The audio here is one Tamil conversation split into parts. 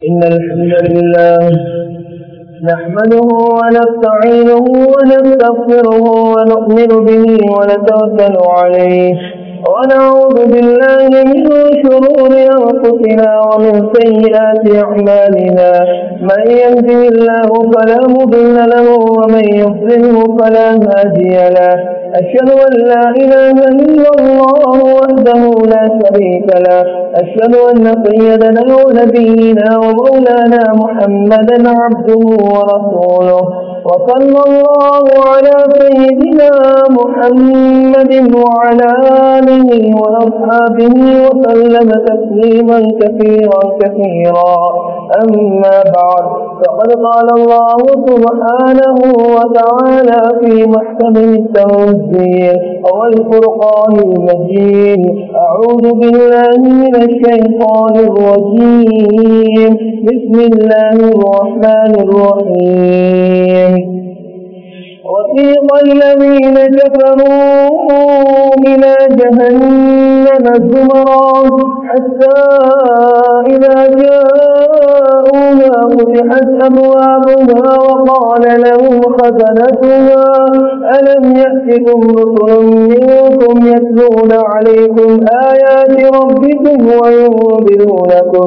إن الحمد لله نحمده ونستعينه ونستغفره ونؤمن به ونتوكل عليه ونعوذ بالله من شرور أنفسنا ومن سيئات أعمالنا من يهده الله فلا مضل له ومن يضلله فلا هادي له أشهد أن لا إله إلا الله وحده لا شريك له أشهد أن سيدنا ونبينا ومولانا محمدا عبده ورسوله وصلى الله على سيدنا محمد وعلى آله وأصحابه وسلم تسليما كثيرا كثيرا أما بعد فقد قال الله سبحانه وتعالى في محكم التنزيل والفرقان المجيد أعوذ بالله من الشيطان الرجيم بسم الله الرحمن الرحيم وسيق الذين كفروا إلى جهنم زمرا حتى إذا جاءوها فتحت أبوابها وقال لهم خزنتها ألم يأتكم رسل منكم يتلون عليكم آيات ربكم وينذرونكم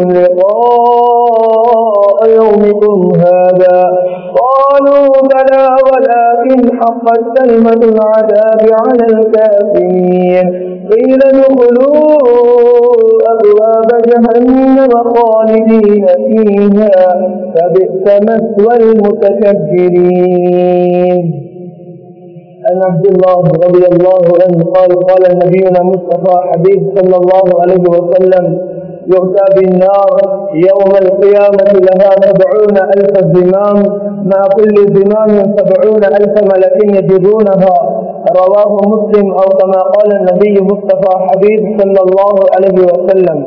لقاء يومكم هذا قالوا بلى ولكن حقت كلمة العذاب على الكافرين قيل ادخلوا أبواب جهنم خالدين فيها فبئس مثوى المتكبرين عن عبد الله رضي الله عنه قال قال نبينا مصطفى حبيب صلى الله عليه وسلم يؤتى بالنار يوم القيامة لها سبعون ألف زمام مع كل زمام سبعون ألف ملك يجدونها رواه مسلم أو كما قال النبي مصطفى حبيب صلى الله عليه وسلم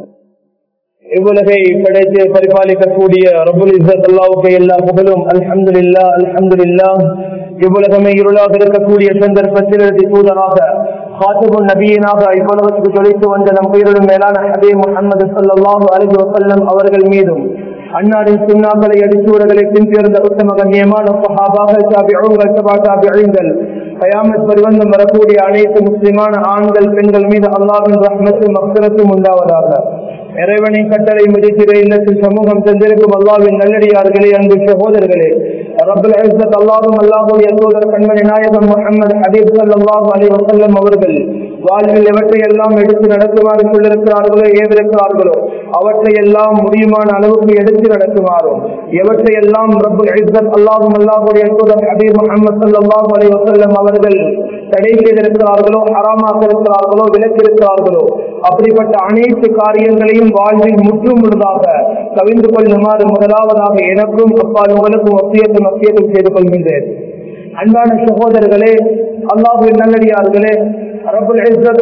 இவ்வுலகை படைத்து பரிபாலிக்கக்கூடிய ரபுல் இஸ்ஸத் அல்லாவுக்கு எல்லா புகழும் அல்ஹம்துலில்லா அல்ஹம்துலில்லா இவ்வுலகமே இருளாக இருக்கக்கூடிய சந்தர்ப்பத்தில் தூதராக காத்துபுன் நபியினாக இவ்வுலகத்துக்கு தொலைத்து வந்த நம் உயிரிலும் மேலான ஹபே முகமது சல்லாஹூ அலி வசல்லம் அவர்கள் மீதும் அன்னாரின் சுண்ணாக்களை அடிச்சூடுகளை பின்தேர்ந்த உத்தம கண்ணியமான சஹாபாக்கள் தாபிகள் சபா தாபிகள் கயாமத் பருவந்தம் வரக்கூடிய அனைத்து முஸ்லிமான ஆண்கள் பெண்கள் மீது அல்லாவின் ரஹ்மத்தும் அக்சரத்தும் உண்டாவதாக இறைவனின் கட்டளை மதிக்கிற இல்லத்தில் சமூகம் தந்திருக்கும் அல்லாவின் நல்லடியார்களே அன்பு சகோதரர்களே ரபுல் இஸ்ஸத் அல்லாஹும் அல்லாஹுடைய தூதர் கண்மணி நாயகம் முகமது ஹபீப் சல்லாஹூ அலி வசல்லம் அவர்கள் வாழ்வில் எவற்றை எல்லாம் எடுத்து நடக்குமாறு சொல்லிருக்கிறார்களோ ஏவிருக்கிறார்களோ அவற்றை எல்லாம் முடியுமான அளவுக்கு எடுத்து நடக்குமாறும் எவற்றை எல்லாம் ரபுல் இஸ்ஸத் அல்லாஹும் அல்லாஹுடைய தூதர் ஹபீப் முகமது சல்லாஹூ அலி வசல்லம் அவர்கள் தடை செய்திருக்கிறார்களோ ஹராமாக இருக்கிறார்களோ விலக்கிருக்கிறார்களோ அப்படிப்பட்ட அனைத்து காரியங்களையும் வாழ்வில் முற்றும் முழுதாக கவிழ்ந்து கொள்ளுமாறு முதலாவதாக எனக்கும் அப்பால் உங்களுக்கும் ஒத்தியத்தும் ஒத்தியத்தும் செய்து கொள்கின்றேன் அன்பான சகோதரர்களே அல்லாஹுவின் நல்லடியார்களே ரபுல் இஸ்ஸத்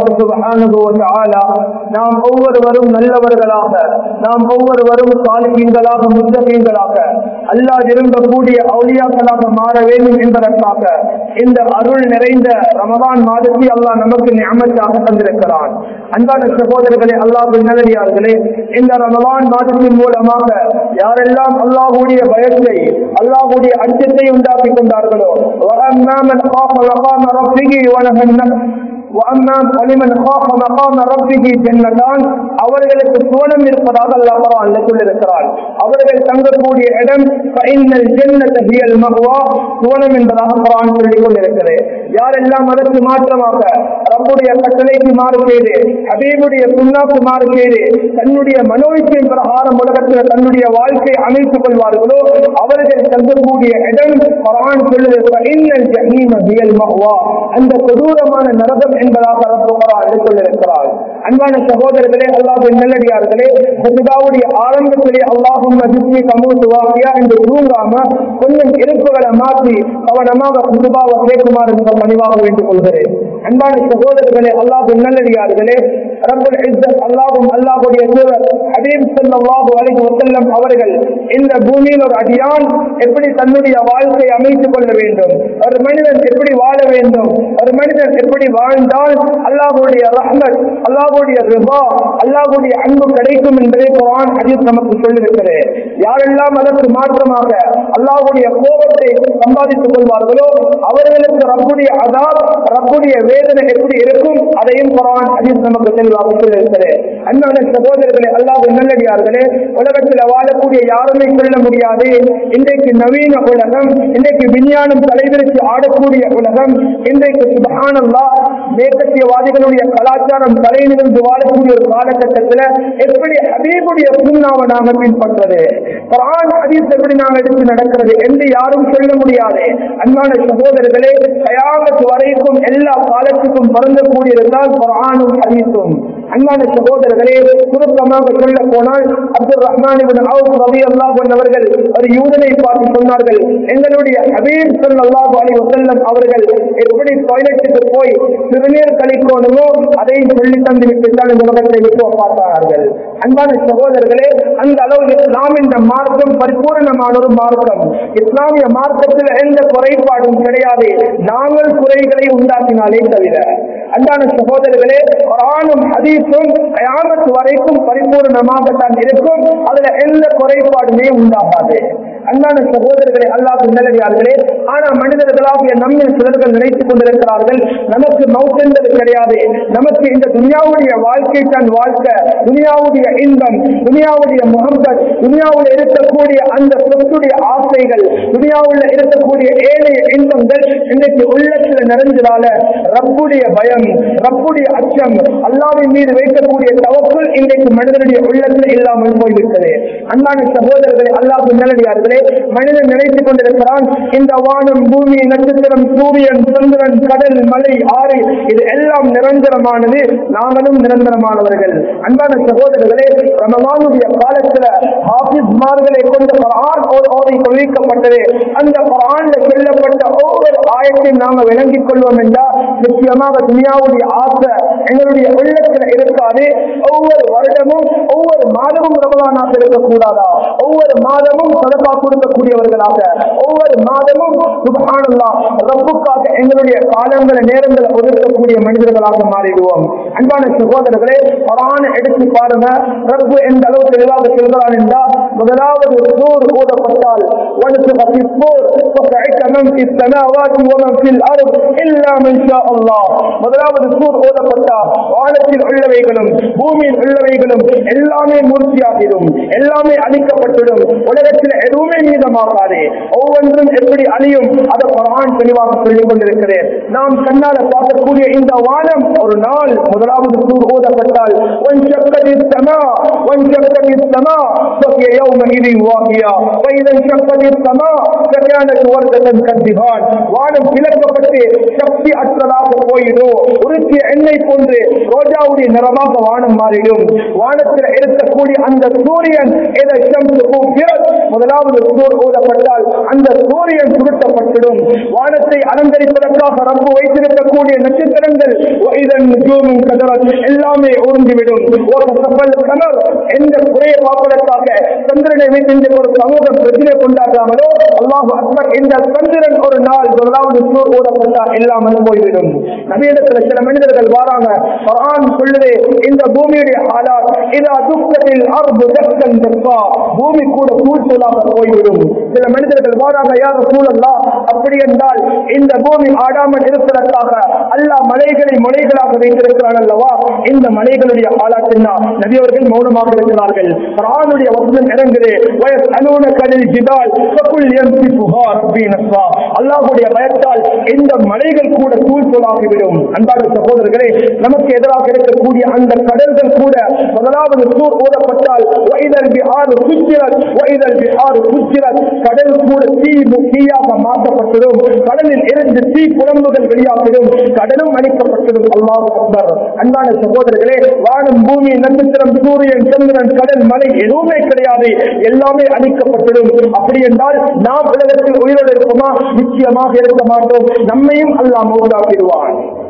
அல்லாஹ் நாம் ஒவ்வொருவரும் நல்லவர்களாக நாம் ஒவ்வொருவரும் சாலிகீன்களாக முத்தகீன்களாக அல்லாஹ் விரும்பக்கூடிய அவுளியாக்களாக மாற வேண்டும் என்பதற்காக இந்த அருள் நிறைந்த ரமதான் மாதத்தை அல்லாஹ் நமக்கு ஞாபகத்தாக தந்திருக்கிறான் அன்பான சகோதரர்களே அல்லாஹின் நல்லடியார்களே இந்த ரமதான் மாதத்தின் மூலமாக யாரெல்லாம் அல்லாஹுடைய பயத்தை அல்லாஹுடைய அச்சத்தை உண்டாக்கி கொண்டார்களோ அவர்களுக்கு சுவனம் இருப்பதாக அல்லாஹ் சொல்லியிருக்கிறார் அவர்கள் தங்கக்கூடிய இடம் சுவனம் என்பதாக குரான் சொல்லிக் கொண்டிருக்கிறது யாரெல்லாம் அதற்கு மாற்றமாக ரப்புடைய கட்டளைக்கு மாறு செய்து ஹபீபுடைய சுண்ணாக்கு மாறு செய்து தன்னுடைய மனோய்ச்சியின் பிரகாரம் உலகத்தில் தன்னுடைய வாழ்க்கையை அமைத்துக் கொள்வார்களோ அவர்கள் தங்கக்கூடிய இடம் குரான் சொல்லுவது அந்த கொடூரமான நரகம் என்பதாக கொண்டிருக்கிறார் அன்பான சகோதரர்களே அல்லாஹின் நல்லடியார்களே ஹசுதாவுடைய ஆரம்பத்திலே அல்லாஹும் அதிர்ச்சி சமூகத்துவாகியா என்று தூங்காம கொஞ்சம் இருப்புகளை மாற்றி கவனமாக ஹசுதாவை கேட்குமாறு மிக பணிவாக வேண்டிக் கொள்கிறேன் அன்பான சகோதரர்களே அல்லாஹின் நல்லடியார்களே ரப்பல் இஸ்ஸத் அல்லாஹும் அல்லாஹுடைய தூதர் ஹபீப் ஸல்லல்லாஹு அலைஹி வஸல்லம் அவர்கள் இந்த பூமியில் ஒரு அடியான் எப்படி தன்னுடைய வாழ்க்கையை அமைத்துக் கொள்ள வேண்டும் ஒரு மனிதன் எப்படி வாழ வேண்டும் ஒரு மனிதன் எப்படி வாழ்ந்தால் இருந்தால் அல்லாஹுடைய ரஹ்மத் அல்லாஹுடைய ரிபா அல்லாஹுடைய அன்பு கிடைக்கும் என்பதை குரான் ஹதீஸ் நமக்கு சொல்லியிருக்கிறது யாரெல்லாம் அதற்கு மாற்றமாக அல்லாஹுடைய கோபத்தை சம்பாதித்துக் கொள்வார்களோ அவர்களுக்கு ரப்புடைய அதாப் ரப்புடைய வேதனை எப்படி இருக்கும் அதையும் குரான் ஹதீஸ் நமக்கு தெளிவாக சொல்லியிருக்கிறது அன்பான சகோதரர்களே அல்லாஹ் நல்லடியார்களே உலகத்தில் வாழக்கூடிய யாருமே சொல்ல முடியாது இன்றைக்கு நவீன உலகம் இன்றைக்கு விஞ்ஞானம் தலைவிரித்து ஆடக்கூடிய உலகம் இன்றைக்கு சுபஹானல்லா மேற்கத்தியவாதிகளுடைய கலாச்சாரம் தலை நிமிர்ந்து வாழக்கூடிய ஒரு காலகட்டத்தில் எப்படி ஹபீபுடைய சுண்ணாவை நாம பின்பற்றது குரான் ஹதீஸ் எப்படி நாங்கள் எடுத்து நடக்கிறது என்று யாரும் சொல்ல முடியாது அன்பான சகோதரர்களே கயாமத்து வரைக்கும் எல்லா காலத்துக்கும் பொருந்தக்கூடியதுதான் குரானும் ஹதீஸும் அன்பான சகோதரர்களே சுருக்கமாக சொல்ல போனால் அப்துல் ரஹ்மான் ரவி அல்லாஹ் அவர்கள் ஒரு யூதனை பார்த்து சொன்னார்கள் எங்களுடைய ஹபீப் ஸல்லல்லாஹு அலைஹி வஸல்லம் அவர்கள் எப்படி டாய்லெட்டுக்கு போய் சிறுநீர் கழிக்கணுமோ அதை சொல்லி தந்து விட்டு தான் இந்த உலகத்தை விட்டு பார்த்தார்கள் அன்பான சகோதரர்களே அந்த அளவு இஸ்லாம் இந்த மார்க்கம் பரிபூர்ணமான ஒரு மார்க்கம் இஸ்லாமிய மார்க்கத்தில் எந்த குறைபாடும் கிடையாது நாங்கள் குறைகளை உண்டாக்கினாலே தவிர அன்பான சகோதரர்களே குரானும் ஹதீஸும் கயாமத் வரைக்கும் பரிபூர்ணமாக தான் இருக்கும் அதுல எந்த குறைபாடுமே உண்டாகாது அன்பான சகோதரர்களே அல்லாஹ் நல்லடியார்களே ஆனா மனிதர்களாகிய நம்மில் சிலர்கள் நினைத்துக் கொண்டிருக்கிறார்கள் நமக்கு மவுத் என்பது கிடையாது நமக்கு இந்த துனியாவுடைய வாழ்க்கை தான் வாழ்க்கை துனியாவுடைய இன்பம் துனியாவுடைய முகம்பத் துனியாவில் இருக்கக்கூடிய அந்த சொத்துடைய ஆசைகள் துனியாவில் இருக்கக்கூடிய ஏழைய இன்பங்கள் இன்னைக்கு உள்ளத்தில் நிறைஞ்சதால ரப்புடைய பயம் ரப்புடைய அச்சம் அல்லாவின் மீது வைக்கக்கூடிய தவக்குள் இன்றைக்கு மனிதனுடைய உள்ளத்தில் இல்லாமல் போய்விட்டது அன்பான சகோதரர்களே அல்லாஹ் நல்லடியார்களே மனிதன் நினைத்துக் கொண்டிருக்கிறான் இந்த வானம் பூமி நட்சத்திரம் சூரியன் சந்திரன் கடல் மலை ஆறு இது எல்லாம் நிரந்தரமானது நாங்களும் நிரந்தரமானவர்கள் அன்பான சகோதரர்களே ரமலானுடைய காலத்துல ஆபிஸ்மார்களை கொண்டு குரான் ஓதி கொள்விக்கப்பட்டது அந்த குரான்ல சொல்லப்பட்ட ஒவ்வொரு ஆயத்தையும் நாங்க விளங்கிக் கொள்வோம் என்றால் நிச்சயமாக துனியாவுடைய ஆசை எங்களுடைய உள்ளத்துல இருக்காது ஒவ்வொரு வருடமும் ஒவ்வொரு மாதமும் ரமலானாக இருக்கக்கூடாதா ஒவ்வொரு மாதமும் சதப்பா கொடுக்கக்கூடியவர்களாக ஒவ்வொரு மாதமும் சுபஹானல்லா ரப்புக்காக எங்களுடைய காலங்களை நேரங்களை ஒதுக்கக்கூடிய மனிதர்களாக மாறிடுவோம் அன்பான சகோதரர்களே குரான எடுத்து பாருங்க ரப்பு எந்த அளவு தெளிவாக சொல்கிறான் என்றால் முதலாவது சூர் ஓதப்பட்டால் ونفخ في الصور وصعق من في السماوات ومن في الارض الا من شاء الله முதலாவது சூர் ஓதப்பட்டா வானத்தில் உள்ளவைகளும் பூமியில் உள்ளவைகளும் எல்லாமே மூர்த்தியாகிடும் எல்லாமே அழிக்கப்பட்டுடும் உலகத்தில் எதுவுமே மீதமாகாது ஒவ்வொன்றும் எப்படி அழியும் அதை குரான் தெளிவாக சொல்லிக் கொண்டிருக்கிறேன் நாம் கண்ணால பார்க்கக்கூடிய இந்த வானம் ஒரு நாள் முதலாவது சூர் ஓதப்பட்டால் وانشقت السماء وانشقت السماء فهي يومئذ واهية فإذا انشقت السماء فكانت وردة كالدهان வானம் கிளக்கப்பட்டு சக்தி அற்றதாக போயிடும் உருக்கிய எண்ணெய் போன்று ரோஜாவுடைய நிறமாக வானம் மாறிடும் வானத்தில் இருக்கக்கூடிய அந்த சூரியன் எதை முதலாவது சூர் ஊதப்பட்டால் அந்த சூரியன் சுருட்டப்பட்டிடும் வானத்தை அலங்கரிப்பதற்காக ரப்பு வைத்திருக்கக்கூடிய நட்சத்திரங்கள் இதன் நுஜூமும் கதரத் எல்லாமே ஊர்ந்துவிடும் ஒரு கப்பல் கணர் எந்த குறையை பார்ப்பதற்காக சந்திரனை வைத்து ஒரு சமூகம் பிரச்சனை கொண்டாடாமலோ அல்லாஹ் அக்பர் இந்த சந்திரன் ஒரு நாள் முதலாவது சூர் ஊதப்பட்டால் இல்லாமல் போய்விடும் நவீனத்துல சில மனிதர்கள் வாராங்க குர்ஆன் சொல்லுது இந்த பூமியுடைய ஆளால் இதா துக்கத்தில் அர்பு தக்கன் தப்பா பூமி கூட தூள்தூளாக போய்விடும் சில மனிதர்கள் வாராங்க யார் சூழல்லா அப்படி என்றால் இந்த பூமி ஆடாமல் இருப்பதற்காக அல்லாஹ் மலைகளை மலைகளாக வைத்திருக்கிறான் அல்லவா இந்த மலைகளுடைய ஆளாட்டினா நபியவர்கள் மௌனமாக இருக்கிறார்கள் குர்ஆனுடைய வசனம் இறங்குது வயஸ் அனூன கலில் ஜிதால் ஃபகுல் யம்சிஃபுஹா ரப்பி நஸ்வா அல்லாஹ்வுடைய பயத்தால் இந்த மலைகள் கூட தூள் தூளாகிவிடும் அன்பான சகோதரர்களே நமக்கு எதிராக இருக்கக்கூடிய அந்த கடல்கள் கூட முதலாவது சூர் ஊதப்பட்டால் வைதல் பிஹார் சுச்சிரத் வைதல் பிஹார் சுச்சிரத் கடல் கூட தீ தீயாக மாற்றப்பட்டதும் கடலில் இருந்து தீ குழம்புகள் வெளியாகிடும் கடலும் அழிக்கப்பட்டதும் அல்லாஹ் அக்பர் அன்பான சகோதரர்களே வானம் பூமி நட்சத்திரம் சூரியன் சந்திரன் கடல் மலை எதுவுமே கிடையாது எல்லாமே அழிக்கப்பட்டிடும் அப்படி என்றால் நாம் உலகத்தில் உயிரோடு இருப்போமா நிச்சயமாக இருக்க மாட்டோம் நம்மையும் அல்லாஹ் மௌதாக்கிடுவான்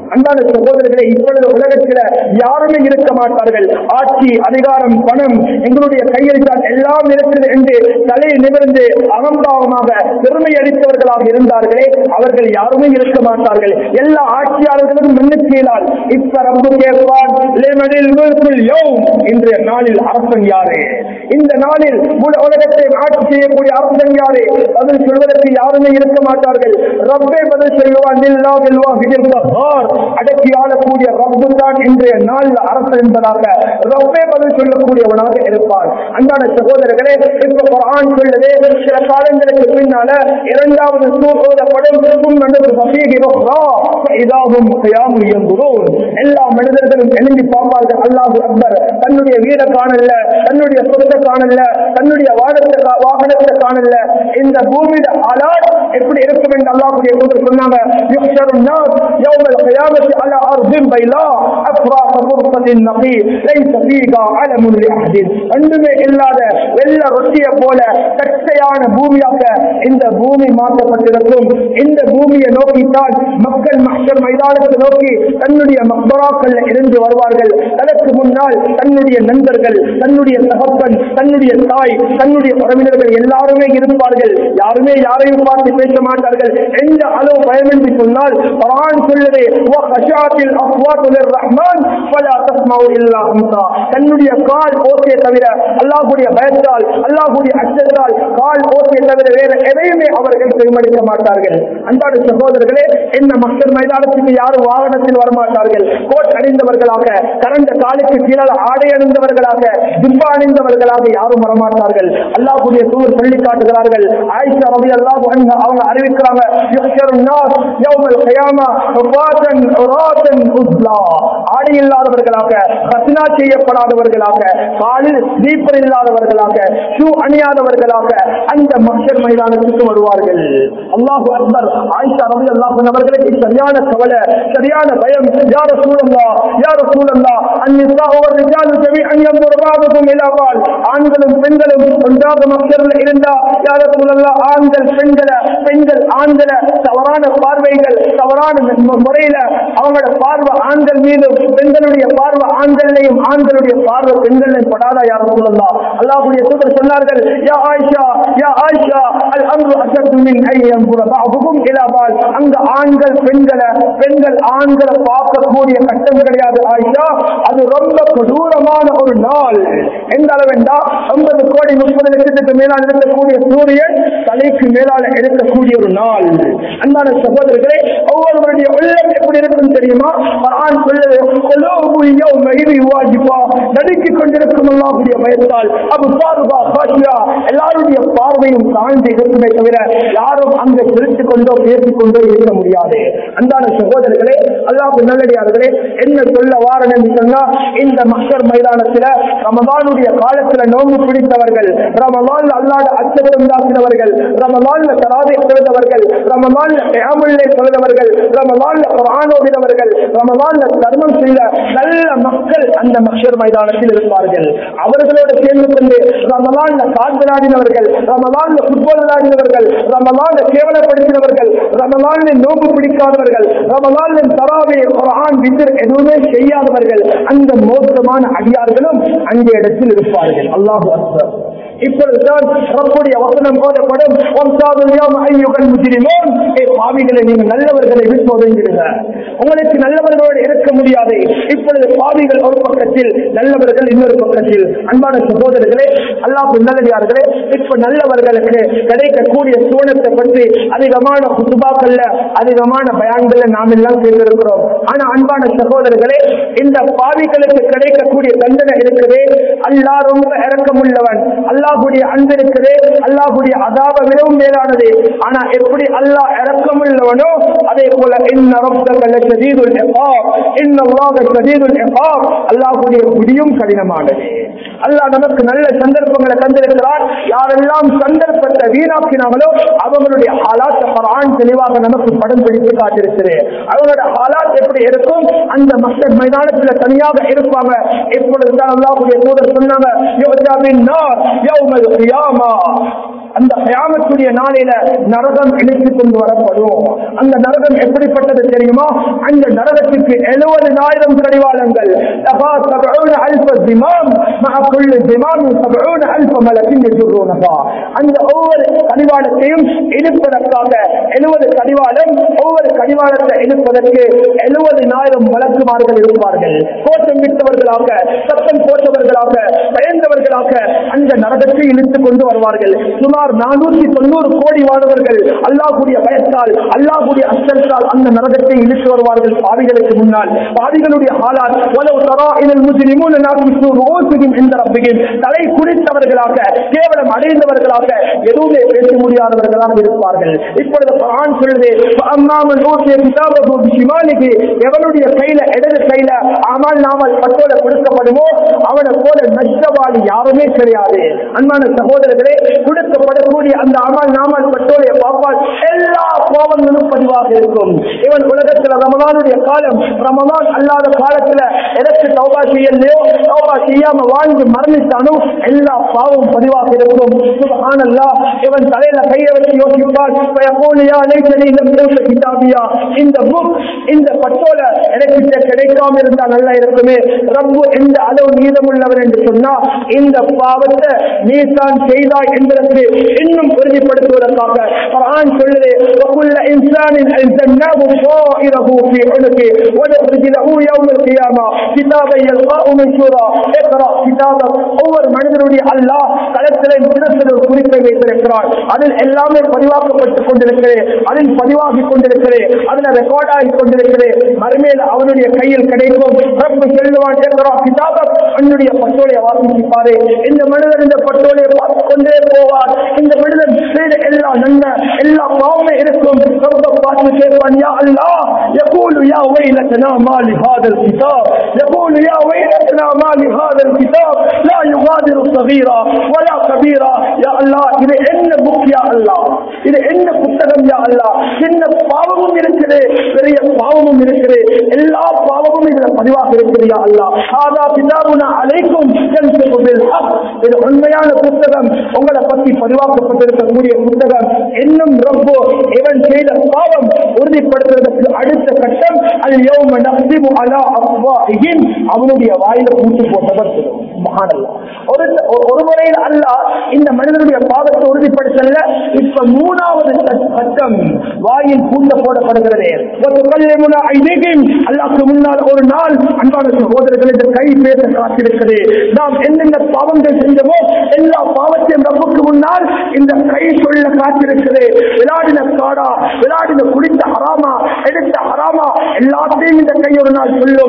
அன்பான சகோதரர்களை இப்பொழுது உலகத்தில் யாருமே இருக்க மாட்டார்கள் ஆட்சி அதிகாரம் பணம் எங்களுடைய கையில் தான் எல்லாம் இருக்கிறது என்று தலையை நிமிர்ந்து அகம்பாவமாக பெருமை அளித்தவர்களாக இருந்தார்களே அவர்கள் யாருமே இருக்க மாட்டார்கள் எல்லா ஆட்சியாளர்களும் மன்னிச்சீலால் இப்ப ரப்பு கேட்பான் லிமனில் முல்குல் யௌம் இன்றைய நாளில் அரசன் யாரு இந்த நாளில் முழு உலகத்தை ஆட்சி செய்யக்கூடிய அரசன் யாரு பதில் சொல்வதற்கு யாருமே இருக்க மாட்டார்கள் ரப்பே பதில் சொல்லுவான் நில்லா நில்வா விதில் கஹார் அடக்கி ஆளக்கூடிய ரப்பு தான் இன்றைய நாளில் அரசன் என்பதாக ரப்பே பதில் சொல்லக்கூடியவனாக இருப்பார் அன்றாட சகோதரர்களே இப்ப குர்ஆன் சொல்லுது சில காலங்களுக்கு பின்னால இரண்டாவது சூர் ஓதப்படும் சும்மனது வசீகி ருஹ்ரா இதாகும் கியாமு யன்துரூன் எல்லா மனிதர்களும் எழும்பி பார்ப்பார்கள் அல்லாஹு அக்பர் தன்னுடைய வீட காணல தன்னுடைய சொத்தை காணல தன்னுடைய வாகனத்தை கா- வாகனத்தை காணல இந்த பூமியில அலாட் எப்படி இருக்கும் என்று அல்லாஹுடைய தூதர் சொன்னாங்க يحشر الناس يوم القيامة على أرض بيضاء أفراح فرصة النقي ليس فيها علم لأحد ஒன்றுமே இல்லாத வெள்ள ரொட்டிய போல கட்டையான பூமியாக இந்த பூமி மாற்றப்பட்டிருக்கும் இந்த பூமியை நோக்கித்தான் மக்கள் மக்கள் மைதானத்தை நோக்கி தன்னுடைய மக்பராக்கள் இருந்து வருவார்கள் அதற்கு முன்னால் தன்னுடைய நண்பர்கள் தன்னுடைய தகப்பன் தன்னுடைய தாய் தன்னுடைய உறவினர்கள் எல்லாருமே இருப்பார்கள் யாருமே யாரையும் பார்த்து பேச மாட்டார்கள் எந்த அளவு பயம் என்று சொன்னால் குர்ஆன் சொல்லுது வஹஷாத்தில் அஸ்வாத்து லிர்ரஹ்மான் ஃபலா தஸ்மஉ இல்லா ஹம்சா தன்னுடைய கால் ஓசையை தவிர அல்லாஹ்வுடைய பயத்தால் அல்லாஹ்வுடைய அச்சத்தால் கால் ஓசையை தவிர வேற எதையுமே அவர்கள் பெருமடிக்க மாட்டார்கள் அன்பாடு சகோதரர்களே என்ன மக்கள் மைதானத்துக்கு யாரும் வாகனத்தில் வரமாட்டார்கள் கோட் அணிந்தவர்களாக கரண்ட காலுக்கு கீழால் ஆடை அணிந்தவர்களாக ஜிப்பா அணிந்தவர்களாக யாரும் வரமாட்டார்கள் அல்லாஹ்வுடைய தூர் சொல்லி காட்டுகிறார்கள் ஆயிஷா ரவி அல்லாஹ் அவங்க அறிவிக்கிறாங்க யுஹ்ஷரு நாஸ் யௌமல் கியாமா ஹுஃபாத்தன் உராத்தன் உஸ்லா ஆடை இல்லாதவர்களாக கத்னா செய்யப்படாதவர்களாக காலில் ஸ்லீப்பர் இல்லாதவர்களாக ஷூ அணியாதவர்களாக அந்த மக்கள் மைதானத்துக்கு வருவார்கள் அல்லாஹு அக்பர் ஆயிஷா ரவி அல்லாஹ் அவர்களுக்கு சரியான கவலை சரியான பயம் யார சூழல்லா யார சூழல்லா அந்நிசா ஒவ்வொரு ரிஜாலும் செவி அந்நியம் உருவாகும் இல்லாமல் ஆண்களும் பெண்களும் ஒன்றாக மக்கள் இருந்தா யார சூழல்லா ஆண்கள் பெண்களை பெண்கள் ஆண்களை தவறான பார்வைகள் தவறான மு- முறையில அவங்களோட பார்வை ஆண்கள் மீதும் பெண்களுடைய பார்வை ஆண்களையும் ஆண்களுடைய பார்வை பெண்களையும் படாதா யார் சொல்லலாம் அல்லாஹ்வுடைய தூதர் சொன்னார்கள் யா ஆயிஷா யா ஆயிஷா அல் அம்ரு அஷத்து மின் ஐயம் புறபாகும் இலாபால் அங்க ஆண்கள் பெண்களை பெண்கள் ஆண்களை பார்க்கக்கூடிய கட்டம் கிடையாது ஆயிஷா அது ரொம்ப கொடூரமான ஒரு நாள் எந்த அளவென்றா ஐம்பது கோடி முப்பது லட்சத்துக்கு மேலால் இருக்கக்கூடிய சூரியன் தலைக்கு மேலால் எடுக்கக்கூடிய ஒரு நாள் அன்பான சகோதரர்களே ஒவ்வொருவருடைய உள்ளம் எப்படி இருக்கும் தெரியுமா குர்ஆன் சொல்லுது குலூபு யௌமைதி வாஜிபா நடுக்கிக் கொண்டிருக்கும் அல்லாஹ்வுடைய பயத்தால் அபு சாருபா காஷியா எல்லாருடைய பார்வையும் தாழ்ந்து இருக்குமே தவிர யாரும் அங்க சிரித்துக் கொண்டோ பேசிக் கொண்டோ இருக்க முடியாது அன்பான சகோதரர்களே அல்லாஹ் நல்லடியார்களே என்ன சொல்ல வாரன் என்று சொன்னா இந்த மக்கள் மைதானத்துல ரமதானுடைய காலத்துல நோம்பு பிடித்தவர்கள் ரமலான் அல்லாத அச்சத்தை உண்டாக்கினவர்கள் ரமலான்ல தராதை தொழுதவர்கள் ரமலான்ல கியாமுல்லை தொழுதவர்கள் ரமலான்ல குர்ஆன் ஓதினவர்கள் ரமலான்ல தர்மம் செய்த நல்ல மக்கள் அந்த மக்கள் மைதானத்தில் இருப்பார்கள் அவர்களோடு சேர்ந்து கொண்டு ரமலான்ல கால் விளையாடினவர்கள் ரமலான்ல ஃபுட்பால் விளையாடினவர்கள் ரமலான்ல கேவலப்படுத்தினவர்கள் ரமலான்ல நோம்பு பிடிக்காதவர்கள் ரமலான்ல தராவே குர்ஆன் விசிர் எதுவுமே செய்யாதவர்கள் அந்த மோசமான அடியார்களும் அந்த இடத்தில் இருப்பார்கள் அல்லாஹு அக்பர் இப்பொழுதுதான் ரப்புடைய வசனம் போதப்படும் வம்சாதுல் யௌம அய்யுகல் முஜ்ரிமூன் ஏ பாவிகளை நீங்கள் நல்லவர்களை விட்டு ஒதுங்கிடுங்க உங்களுக்கு நல்லவர்களோடு இருக்க முடியாது இப்பொழுது பாவிகள் ஒரு பக்கத்தில் நல்லவர்கள் இன்னொரு பக்கத்தில் அன்பான சகோதரர்களே அல்லாஹ் நல்லடியார்களே இப்ப நல்லவர்களுக்கு கிடைக்கக்கூடிய சூழத்தை பற்றி அதிகமான குத்துபாக்கள்ல அதிகமான பயான்கள்ல நாம் எல்லாம் கேட்டிருக்கிறோம் ஆனா அன்பான சகோதரர்களே இந்த பாவிகளுக்கு கிடைக்கக்கூடிய தண்டனை இருக்குதே அல்லாஹ் ரொம்ப இறக்கமுள்ளவன் அல்லாஹுடைய அன்பு இருக்குதே அல்லாஹுடைய அதாப விடவும் மேலானது ஆனா எப்படி அல்லாஹ் இறக்கமுள்ளவனோ அதே போல இன்ன ரப்பக லஷதீதுல் இகாப் இன்ன அல்லாஹ ஷதீதுல் இகாப் அல்லாஹ்வுடைய முடியும் கடினமானது அல்லாஹ் நமக்கு நல்ல சந்தர்ப்பங்களை தந்திருக்கிறார் யாரெல்லாம் சந்தர்ப்பத்தை வீணாக்கினாங்களோ அவங்களுடைய ஹாலாத் குர்ஆன் தெளிவாக நமக்கு படம் பிடித்து காட்டிருக்கிறது அவங்களோட ஹாலாத் எப்படி இருக்கும் அந்த மக்கள் மைதானத்துல தனியாக இருப்பாங்க இப்பொழுதுதான் அல்லாஹ்வுடைய தூதர் சொன்னாங்க யுஹ்தா பின் நார் யௌமல் கியாமா அந்த கயாமத்துடைய நாளில நரகம் இணைத்துக் கொண்டு வரப்படும் அந்த நரகம் எப்படிப்பட்டது தெரியுமா அந்த நரகத்துக்கு எழுபதினாயிரம் கடிவாளங்கள் لها سبعون ألف زمام مع كل زمام سبعون ألف ملك يجرونها அந்த ஒவ்வொரு கடிவாளத்தையும் இழுப்பதற்காக எழுபது கடிவாளம் ஒவ்வொரு கடிவாளத்தை இழுப்பதற்கு எழுபதினாயிரம் வழக்குமார்கள் இருப்பார்கள் கோஷம் விட்டவர்களாக சத்தம் போட்டவர்களாக பயந்தவர்களாக அந்த நரகத்தை இழுத்துக் கொண்டு வருவார்கள் சுமார் நானூற்றி தொண்ணூறு கோடி வாழ்வர்கள் அல்லாஹுடைய பயத்தால் அல்லாஹுடைய அச்சத்தால் அந்த நரகத்தை இழுத்து வருவார்கள் பாவிகளுக்கு முன்னால் பாவிகளுடைய ஆளால் உலவு தரா இதன் முஸ்லிமும் நாட்டுக்கும் இந்த ரப்பிக்கும் தலை குறித்தவர்களாக கேவலம் அடைந்தவர்களாக எதுவுமே பேச முடியாதவர்களாக இருப்பார்கள் இப்பொழுது குர்ஆன் சொல்லுது அம்மாமல் ஊசிய கிதாபு பிஷிமாலிக்கு எவனுடைய கையில இடது கையில அமல் நாமல் பட்டோல கொடுக்கப்படுமோ அவனை போல நஷ்டவாளி யாருமே கிடையாது அன்பான சகோதரர்களே கொடுக்கப்படக்கூடிய அந்த அமல் நாமல் பட்டோலைய பார்ப்பால் எல்லா கோபங்களும் பதிவாக இருக்கும் இவன் உலகத்துல ரமலானுடைய காலம் ரமலான் அல்லாத காலத்துல எதற்கு தௌபா செய்யலையோ தௌபா செய்யாம வாழ்ந்து மரணித்தானோ எல்லா பாவம் பதிவாக இருக்கும் சுபஹானல்லாஹ் இவன் தலையில கையை வச்சு யோசிப்பால் பயப்போலியா லைசனி லம் யூத கிதாபியா இந்த புக் இந்த பட்டோல எனக்கு இது கிடைக்காம இருந்தா நல்லா இருக்குமே ரப்பு எந்த அளவு நீதமுள்ளவர் என்று சொன்னா இந்த பாவத்தை நீ தான் செய்தாய் என்பதற்கு இன்னும் உறுதிப்படுத்துவதற்காக குர்ஆன் சொல்லுது وكل انسان الزمناه طائره في عنقه ونخرج له يوم القيامه كتابا يلقاه منشورا اقرا كتابك ஒவ்வொரு மனிதனுடைய அல்லாஹ் களத்திலே தினத்தில் ஒரு குறிப்பை வைத்திருக்கிறார் அதில் எல்லாமே பதிவாக்கப்பட்டுக் கொண்டிருக்கிறேன் அதில் பதிவாகி கொண்டிருக்கிறேன் அதில் ரெக்கார்ட் ஆகி கொண்டிருக்கிறேன் மறுமையில் அவனுடைய கையில் கிடைக்கும் ரப்பு செல்லுவான் என்கிறா கிதாபக் என்னுடைய பட்டோலையை வாசிப்பாரு இந்த மனிதன் இந்த பட்டோலையை பார்த்துக் கொண்டே போவார் இந்த மனிதன் செய்த எல்லா நன்மை எல்லா பாவமே இருக்கும் ரொம்ப பார்த்து கேட்பான் யா அல்லாஹ் يقول يا ويلتنا ما لهذا الكتاب يقول يا ويلتنا ما لهذا الكتاب لا يغادر صغيرا ولا كبيرا يا الله இது என்ன புக் யா அல்லாஹ் இது என்ன புத்தகம் யா அல்லாஹ் சின்ன பாவமும் இருக்குது பெரிய பாவமும் இருக்குது எல்லா பாவமும் இதுல பதிவாக இருக்குது யா அல்லாஹ் ஹாதா கிதாபுனா அலைக்கும் யன்சுகு பில் ஹக் இது உண்மையான புத்தகம் உங்களை பத்தி பதிவாக்கப்பட்டிருக்கக்கூடிய புத்தகம் இன்னும் ரொம்ப இவன் செய்த பாவம் உறுதிப்படுத்துவதற்கு அடுத்த கட்டம் அது யௌம நஹ்திபு அலா அஃவாஹிஹிம் அவனுடைய வாயில பூட்டு போட்டவர் மகானல்லா ஒரு ஒரு முறையில் அல்லாஹ் இந்த மனிதனுடைய பாவத்தை உறுதிப்படுத்தல இப்ப மூணாவது சட்டம் வாயில் பூட்ட போடப்படுகிறது அல்லாஹ்க்கு முன்னால் ஒரு நாள் அன்பான சகோதரர்கள் இந்த கை பேச காத்திருக்கிறது நாம் என்னென்ன பாவங்கள் செஞ்சோமோ எல்லா பாவத்தையும் ரப்புக்கு முன்னால் இந்த கை சொல்ல காத்திருக்கிறது விளையாடின காடா விளையாடின குடித்த ஹராமா எடுத்த ஹராமா எல்லாத்தையும் இந்த கை ஒரு நாள் சொல்லும்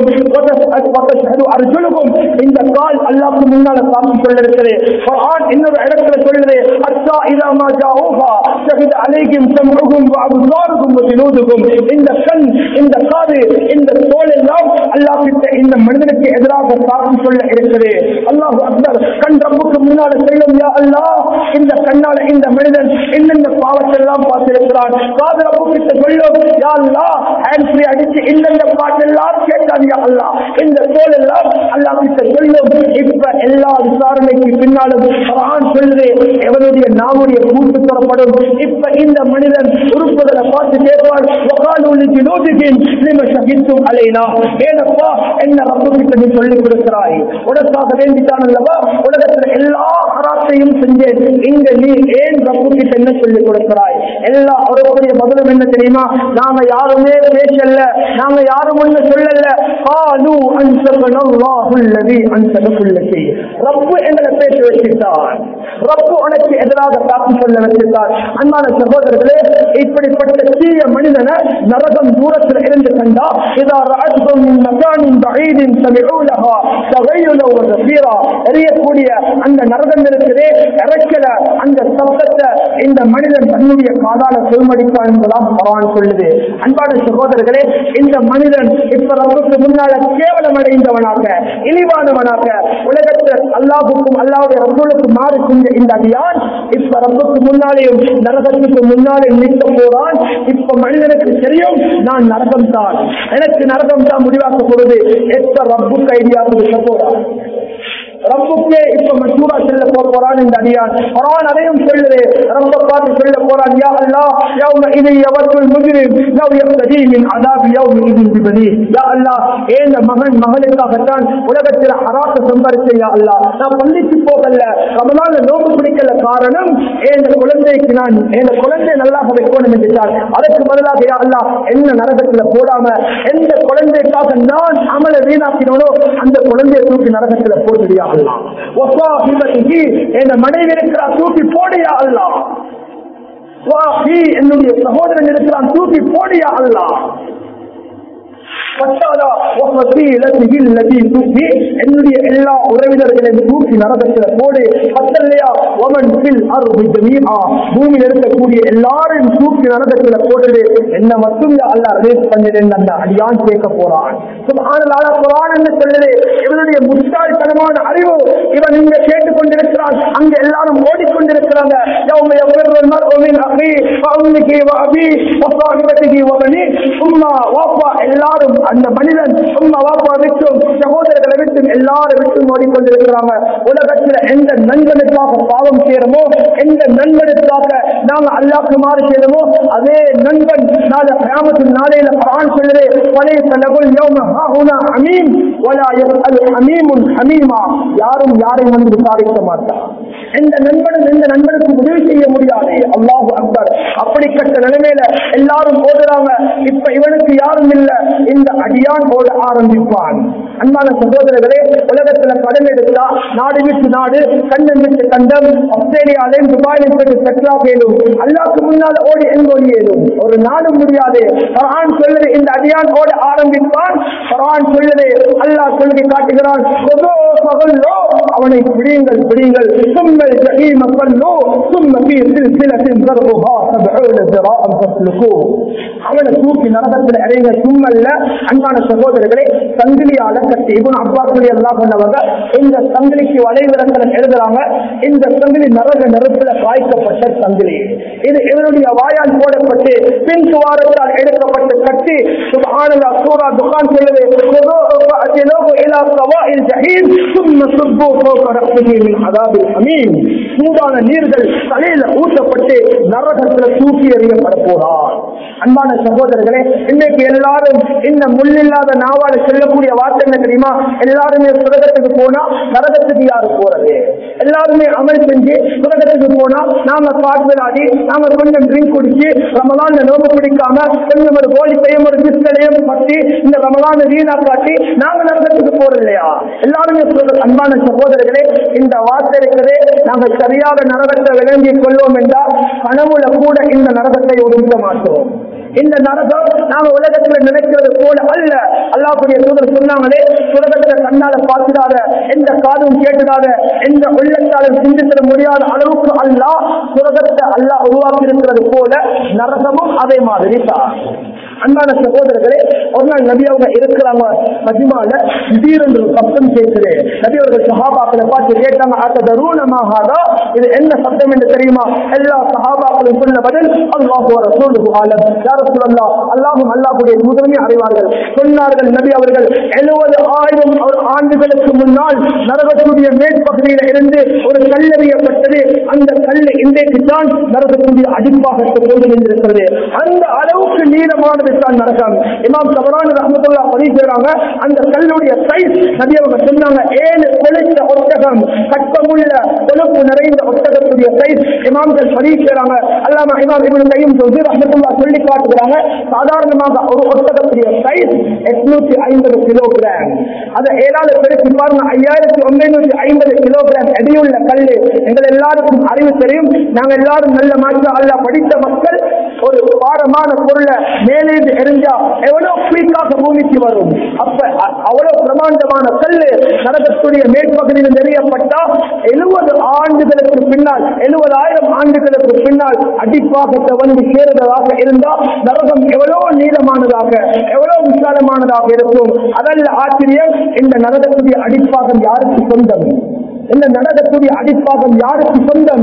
அர்ஜுனுக்கும் இந்த கால் அல்லாஹ்க்கு முன்னால காத்து சொல்லிருக்கிறது குர்ஆன் இன்னொரு இடத்துல சொல்லுது அத்தா இதா மா ஜாஊஹா ஷஹித அலைஹிம் சம்உஹும் வ அப்சாருஹும் வ ஜுலூதுஹும் இந்த கண் இந்த காது இந்த தோல் எல்லாம் அல்லாஹ் கிட்ட இந்த மனிதனுக்கு எதிராக சாட்சி சொல்ல இருக்குது அல்லாஹ் அக்பர் கண் ரப்புக்கு முன்னால செல்லும் யா அல்லாஹ் இந்த கண்ணால இந்த மனிதன் என்னென்ன பாவத்தை எல்லாம் பார்த்திருக்கிறான் காது ரப்பு கிட்ட சொல்லும் யா அல்லாஹ் ஹேண்ட் ஃப்ரீ அடிச்சு இந்தந்த பாட்டெல்லாம் கேட்டான் யா அல்லாஹ் இந்த தோல் எல்லாம் அல்லாஹ் கிட்ட சொல்லும் இப்ப எல்லா விசாரணைக்கு பின்னாலும் குர்ஆன் சொல்லுது எவனுடைய நாவுடைய கூட்டு தரப்படும் இப்ப இந்த மனிதன் உறுப்புகளை பார்த்து கேட்பான் وقالوا لجلودهم لما شهدتم علينا ஏனப்பா என்ன ரப்பு கிட்ட நீ சொல்லிக் கொடுக்கிறாய் உனக்காக வேண்டித்தான் அல்லவா உலகத்துல எல்லா ஹராத்தையும் செஞ்சேன் இங்க நீ ஏன் ரப்பு கிட்ட என்ன சொல்லிக் கொடுக்கிறாய் எல்லா அவருடைய பதிலும் என்ன தெரியுமா நாங்க யாருமே பேசல நாங்க யாரும் ஒண்ணு சொல்லல காலு அன்சபனல்லாஹுல்லதி அன்சபகுல்லதி ரப்பு எங்களை பேச வச்சிட்டான் ரப்பு உனக்கு எதிராக காத்து சொல்ல வச்சிட்டார் அன்பான சகோதரர்களே இப்படிப்பட்ட தீய மனிதனை நரகம் தூரத்தில் இருந்து கண்டா இதா ரஅத்தும் மின் மகானின் பஈதின் சமிஊலஹா தகையுல ஒரு ரஃபீரா எரியக்கூடிய அந்த நரகம் இருக்குதே இறக்கல அந்த சப்தத்தை இந்த மனிதன் தன்னுடைய காதால செல்மடிப்பான் என்பதாம் குர்ஆன் சொல்லுது அன்பான சகோதரர்களே இந்த மனிதன் இப்ப ரப்புக்கு முன்னால கேவலம் அடைந்தவனாக இழிவானவனாக உலகத்தில் அல்லாஹுக்கும் அல்லாவுடைய ரசூலுக்கு மாறு செஞ்ச இந்த அடியான் இப்ப ரப்புக்கு முன்னாலேயும் நரகத்துக்கு முன்னாலே நிற்க போறான் இப்ப மனிதனுக்கு தெரியும் நான் நரகம் தான் எனக்கு நரகம் தான் முடிவாக்க போறது எப்ப ரப்புக்கு ஐடியா கொடுக்க போறான் ரப்புக்கே இப்ப மசூரா செல்ல போறான் இந்த அடியான் குரான் அதையும் சொல்லுது ரப்ப பார்த்து சொல்ல போறான் யா அல்லாஹ் யௌம இதை யவத்துல் முஜ்ரிம் லவ் யஃப்ததி மின் அதாபி யௌம இதின் பிபனி யா அல்லாஹ் ஏந்த மகன் மகளுக்காகத்தான் உலகத்தில் அராத்த சம்பாதிச்ச யா அல்லாஹ் நான் பள்ளிக்கு போகல ரமலான்ல நோக்கு பிடிக்கல காரணம் ஏந்த குழந்தைக்கு நான் என் குழந்தை நல்லாக வைக்கணும் என்றால் அதற்கு பதிலாக யா அல்லாஹ் என்ன நரகத்துல போடாம எந்த குழந்தைக்காக நான் அமல வீணாக்கினோனோ அந்த குழந்தையை தூக்கி நரகத்துல போடுறியா அல்லாஹ் வசாஹிபத்திஹி என் மனைவி இருக்கிறா தூக்கி போடியா அல்லாஹ் வாஹி என்னுடைய சகோதரன் இருக்கிறான் தூக்கி போடியா அல்லாஹ் பத்தாதா வசீலத்திஹி அல்லதி தூக்கி என்னுடைய எல்லா உறவினர்களையும் தூக்கி நரகத்தில் போடு பத்தல்லையா வமன் ஃபில் அர்தி ஜமீஆ பூமியில் இருக்கக்கூடிய எல்லாரையும் தூக்கி நரகத்தில் போடுது என்ன மட்டும் யா அல்லாஹ் ரிலீஸ் பண்ணிடுன்னு அந்த அடியான் கேட்க போறான் சுப்ஹானல்லாஹ் குர்ஆன் என்ன சொல்லுது இவனுடைய முட்டாள்தனமான அறிவு இவன் இங்க கேட்டுக் கொண்டிருக்கிறான் அங்க எல்லாரும் ஓடிக்கொண்டிருக்கிறாங்க யௌம யஃபிர்ருல் மர்உ மின் அஹி வ உம்மிஹி வ அபி வ ஸாஹிபத்திஹி வ பனி உம்மா வாப்பா எல்லாரும் அந்த மனிதன் உம்மா வாப்பா விட்டும் சகோதரர்களை விட்டும் எல்லாரும் விட்டும் ஓடிக்கொண்டிருக்கிறாங்க உலகத்தில் எந்த நண்பனுக்காக பாவம் செய்யறோமோ எந்த நண்பனுக்காக நாங்க அல்லாக்கு மாறு செய்யறோமோ அதே நண்பன் நாளை கிராமத்தின் நாளையில குரான் சொல்லுது பழைய செலவுள் யௌம ஹாஹுனா அமீன் வலா யஸ்அலு ஹமீமுன் ஹமீமா யாரும் யாரையும் வந்து விசாரிக்க மாட்டார் எந்த நண்பனும் எந்த நண்பனுக்கு உதவி செய்ய முடியாது அல்லாஹு அக்பர் அப்படிப்பட்ட நிலைமையில எல்லாரும் ஓடுறாங்க இப்ப இவனுக்கு யாரும் இல்ல இந்த அடியான் ஓட ஆரம்பிப்பான் அன்பான சகோதரர்களே உலகத்துல கடன் எடுத்தா நாடு விட்டு நாடு கண்டம் விட்டு கண்டம் ஆஸ்திரேலியாலையும் துபாயிலும் போய் செட்டில் ஆகலும் அல்லாக்கு முன்னால் ஓடி எங்க ஒழியலும் ஒரு நாடு முடியாது குரான் சொல்லுது இந்த அடியான் ஓட ஆரம்பிப்பான் குரான் சொல்லுது அல்லாஹ் சொல்லி காட்டுகிறான் "கொதோ பகல்லோ, அவனை பிடியுங்கள் பிடியுங்கள் சும்மல் ஜஹீம பல்லோ சும்ம ஃபீ சில்சிலத்தின் ذرعها سبعون ذراعا فاسلكوه அவனை தூக்கி நரகத்தில் இறைங்க சும்மல்ல அன்பான சகோதரர்களே சங்கிலியால கட்டி இவன் அப்பாக்களி எல்லாம் பண்ணவங்க இந்த சங்கிலிக்கு வலைவிரங்களை எழுதுறாங்க இந்த சங்கிலி நரக நெருப்புல காய்க்கப்பட்ட சங்கிலி இது இவனுடைய வாயால் போடப்பட்டு பின் துவாரத்தால் எடுக்கப்பட்டு கட்டி சுபஹானல்லாஹ் சூரா துகான் சொல்லுது "خذوه فأتلوه إلى سواء الجحيم ثم صبوا فوق رأسه من عذاب الحميم சூடான நீர்கள் தலையில ஊற்றப்பட்டு நரகத்தில் தூக்கி எறியப்பட போறார் அன்பான சகோதரர்களே இன்னைக்கு எல்லாரும் இந்த முள்ளில்லாத நாவால சொல்லக்கூடிய வார்த்தை என்ன தெரியுமா எல்லாருமே சுரகத்துக்கு போனா நரகத்துக்கு யாரு போறது எல்லாருமே அமல் செஞ்சு சுரகத்துக்கு போனா நாம பாட் விளையாடி நாம கொஞ்சம் ட்ரிங்க் குடிச்சு ரமலான் நோம்பு பிடிக்காம கொஞ்சம் ஒரு கோழிப்பையும் ஒரு பிஸ்களையும் பற்றி இந்த ரமலான் வீணா காட்டி நாங்க நரகத்துக்கு போறது இல்லையா எல்லாருமே சொல்ற அன்பான சகோதரர்களே இந்த வார்த்தை இருக்கிறதே நாங்க சரியாக நரகத்தை விளங்கி கொள்வோம் என்றால் கனவுல கூட இந்த நரகத்தை ஒதுக்க மாட்டோம் இந்த நரகம் நாம உலகத்துல நினைக்கிறது போல அல்ல அல்லாஹ்வுடைய தூதர் சொன்னாங்களே சுரகத்துல கண்ணால பார்த்துடாத எந்த காதும் கேட்டுடாத எந்த உள்ளத்தாலும் சிந்தித்திட முடியாத அளவுக்கு அல்லாஹ் சுரகத்தை அல்லாஹ் உருவாக்கி இருக்கிறது போல நரகமும் அதே மாதிரி தான் அன்பான சகோதரர்களே ஒரு நாள் நபி அவங்க இருக்கிறாங்க மஜிமால திடீரென்று ஒரு சப்தம் கேட்குது நபி அவர்கள் சஹாபாக்களை பார்த்து கேட்டாங்க அத்த தருணமாகாதா இது என்ன சப்தம் என்று தெரியுமா எல்லா சஹாபாக்களும் சொன்ன பதில் அல்லாஹு ரசூலுஹு ஆலம் யா ரசூலல்லாஹ் அல்லாஹ்வும் அல்லாஹ்வுடைய தூதருமே அறிவார்கள் சொன்னார்கள் நபி அவர்கள் 70 ஆயிரம் ஒரு ஆண்டுகளுக்கு முன்னால் நரகத்துடைய மேற்பகுதியில இருந்து ஒரு கல்லறியப்பட்டது அந்த கல் இன்றைக்கு தான் நரகத்துடைய அடிப்பாகத்து போது நின்றிருக்கிறது அந்த அளவுக்கு நீளமானது தான் நரகம் இமாம் சபரான் ரஹமத்துல்லா பதிவு செய்றாங்க அந்த கல்லுடைய சைஸ் நபி அவங்க சொன்னாங்க ஏழு கொழுத்த ஒட்டகம் கட்டமுள்ள கொழுப்பு நிறைந்த ஒட்டகத்துடைய சைஸ் இமாம்கள் பதிவு செய்றாங்க அல்லாம இமாம் இவனு கையும் சொல்லி ரஹமத்துல்லா சொல்லி காட்டுகிறாங்க சாதாரணமாக ஒரு ஒட்டகத்துடைய சைஸ் எட்நூத்தி ஐம்பது கிலோகிராம் அதை ஏழாவது பெருக்கி பாருங்க ஐயாயிரத்தி ஒன்பது ஐம்பது கிலோகிராம் எடையுள்ள கல்லு எங்கள் எல்லாருக்கும் அறிவு தெரியும் நாங்க எல்லாரும் நல்ல மாற்ற அல்ல படித்த மக்கள் ஒரு பாரமான பொருளை மேலே எரிஞ்சா எவ்வளவு குயிக்காக பூமிக்கு வரும் அப்ப அ- அவ்வளவு பிரமாண்டமான கல்லு நரகத்துடைய மேற்பகுதியில் நெறியப்பட்டா எழுபது ஆண்டுகளுக்கு பின்னால் எழுபதாயிரம் ஆண்டுகளுக்கு பின்னால் அடிப்பாகத்தை வந்து சேர்ந்ததாக இருந்தா நரகம் எவ்வளவு நீளமானதாக எவ்வளவு விசாலமானதாக இருக்கும் அதல்ல ஆச்சரியம் இந்த நரகத்துடைய அடிப்பாகம் யாருக்கு சொந்தம் இந்த நரகத்துடைய அடிப்பாகம் யாருக்கு சொந்தம்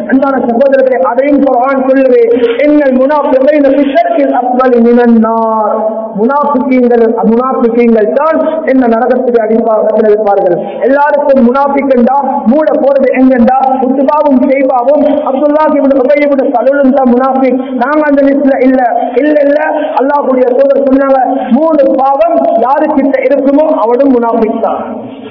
அன்பான சகோதரர்களே அதையும் குரான் சொல்லுவே எங்கள் முனாஃபிகைன பிஷர்கில் அஸ்வலி மினன் நார் முனாஃபிகீங்கள் முனாஃபிகீங்கள் தான் என்ன நரகத்துக்கு அடிப்பாக இருப்பார்கள் எல்லாருக்கும் முனாஃபிக்கண்டா மூட போறது எங்கண்டா உத்துபாவும் செய்பாவும் அப்துல்லா இவனு உபயோக சலுலும் தான் முனாஃபிக் நாங்க அந்த லிஸ்ட்ல இல்ல இல்ல இல்ல அல்லாஹ்வுடைய தூதர் சொன்னாங்க மூணு பாவம் யாருக்கிட்ட இருக்குமோ அவனும் முனாஃபிக் தான்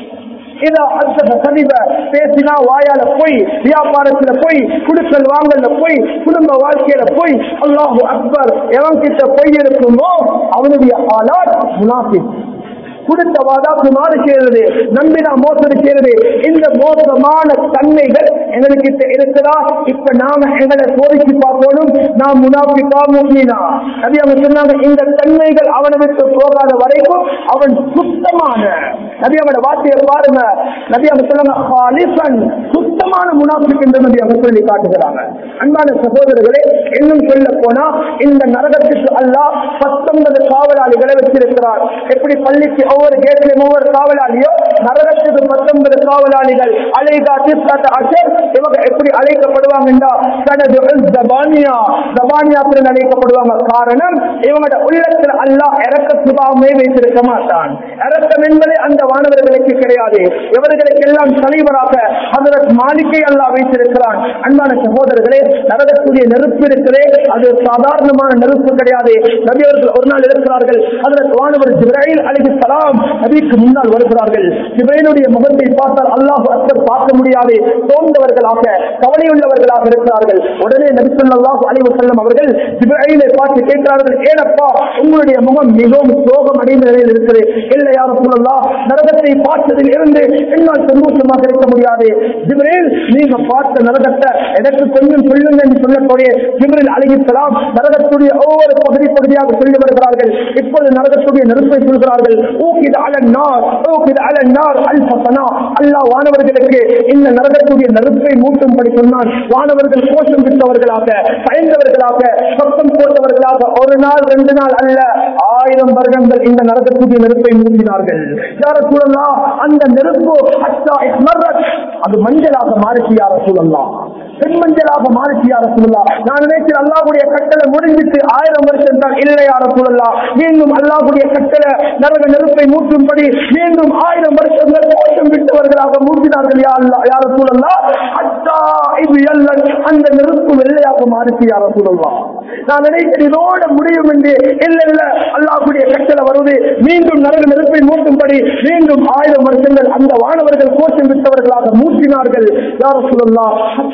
இதோ அத்தக கதிவ பேசினா வாயால போய் வியாபாரத்துல போய் குடுக்கல் வாங்கல போய் குடும்ப வாழ்க்கையில போய் அல்லாஹு அக்பர் எவன் கிட்ட பொய் இருக்குமோ அவனுடைய ஆளால் முனாஃபிக் கொடுத்த வாதாக்கு மாறு செய்யறது நம்பினா மோசடி செய்யறது இந்த மோசமான தன்மைகள் எங்களுக்கு இருக்குதா இப்ப நாம எங்களை சோதிச்சு பார்க்கணும் நாம் முனாபிக்கா முக்மீனா நபி அவங்க சொன்னாங்க இந்த தன்மைகள் அவனை விட்டு போகாத வரைக்கும் அவன் சுத்தமான நபி அவனோட வார்த்தையை பாருங்க நபி அவங்க சொல்லுங்க "ஹாலிஃபன்", சுத்தமான முனாபிக் என்று நபி அவங்க சொல்லி காட்டுகிறாங்க அன்பான சகோதரர்களே இன்னும் சொல்ல போனா இந்த நரகத்துக்கு அல்லாஹ் பத்தொன்பது காவலாளிகளை வச்சிருக்கிறார் எப்படி பள்ளிக்கு ஒவ்வொரு கேட்லையும் ஒவ்வொரு காவலாளியோ நரகத்துக்கு பத்தொன்பது காவலாளிகள் அலைகா திஸ்கத் அஷர் இவங்க எப்படி அழைக்கப்படுவாங்கன்றா தனது ஜபானியா ஜபானியா அப்படின்னு அழைக்கப்படுவாங்க காரணம் இவங்களோட உள்ளத்துல அல்லாஹ் இறக்க சுபாவமே வைத்திருக்க மாட்டான் இறக்கம் என்பது அந்த வானவர்களுக்கு கிடையாது இவர்களுக்கெல்லாம் தலைவராக ஹதரத் மாலிகை அல்லாஹ் வைத்திருக்கிறான் அன்பான சகோதரர்களே நரகத்துடைய நெருப்பு இருக்கிறே அது சாதாரணமான நெருப்பு கிடையாது நபி அவர்கள் ஒரு நாள் இருக்கிறார்கள் ஹதரத் வானவர் ஜிப்ராயில் அலைஹிஸ்ஸலாம் நபிக்கு முன்னால் வருகிறார்கள் ஜிப்ரையிலுடைய முகத்தை பார்த்தால் அல்லாஹ் அக்பர் பார்க்க முடியாது சோர்ந்தவர்களாக கவலையுள்ளவர்களாக இருக்கிறார்கள் உடனே நபி ஸல்லல்லாஹு அலைஹி வஸல்லம் அவர்கள் ஜிப்ரையிலை பார்த்து கேட்கிறார்கள் ஏனப்பா உங்களுடைய முகம் மிகவும் சோகம் அடைந்த நிலையில் இருக்கிறது இல்லை யார் சொல்லலாம் நரகத்தை பார்த்ததில் இருந்து என்னால் சந்தோஷமாக இருக்க முடியாது ஜிப்ரேல் நீங்க பார்த்த நரகத்தை எனக்கு கொஞ்சம் சொல்லுங்க என்று சொல்லக்கூடிய ஜிப்ரேல் அழகிக்கலாம் நரகத்துடைய ஒவ்வொரு பகுதி பகுதியாக சொல்லி வருகிறார்கள் இப்பொழுது நரகத்துடைய நெருப்பை சொல்கிறார்கள் ஊக்கிது அலன்னார் ஊக்கிது அலன்னார் அல் ஃபசனா அல்லாஹ் வானவர்களுக்கு இந்த நரகத்துடைய நெருப்பை மூட்டும்படி சொன்னான் வானவர்கள் கோஷம் விட்டவர்களாக பயந்தவர்களாக சத்தம் போட்டவர்களாக ஒரு நாள் ரெண்டு நாள் அல்ல ஆயிரம் வருடங்கள் இந்த நரகத்துடைய நெருப்பை மூட்டினார்கள் யார சூழலாம் அந்த நெருப்பு அச்சா இஸ்மர்ரத், அது மஞ்சளாக மாறிச்சு யார சூழலாம் செம்மஞ்சளாக மாறிச்சு யார சூழலாம் நான் நினைக்கிறேன் அல்லாஹ்வுடைய கட்டளை முடிஞ்சிட்டு ஆயிரம் வருஷம் தான் இல்லை யார சூழலாம் மீண்டும் அல்லாஹ்வுடைய கட்டளை நரக நெருப்பை மூட்டும்படி மீண்டும் ஆயிரம் வருஷங்கள் கோஷம் விட்டவர்களாக மூட்டினார்கள் யா அல்லாஹ் யார சூழலாம் அச்சா இது எல்லாம் அந்த நெருப்பு வெள்ளையாக மாறிச்சு யார சூழலாம் நான் நினைக்கிறேன் இதோட முடியும் என்று இல்ல இல்ல அல்லாஹ்வுடைய கட்டளை வருவது மீண்டும் நரக நெருப்பை மூட்டும்படி மீண்டும் ஆயிரம் வருஷங்கள் அந்த வானவர்கள் கோஷம் விட்டவர்களாக மூட்டினார்கள் யார சொல்லலாம்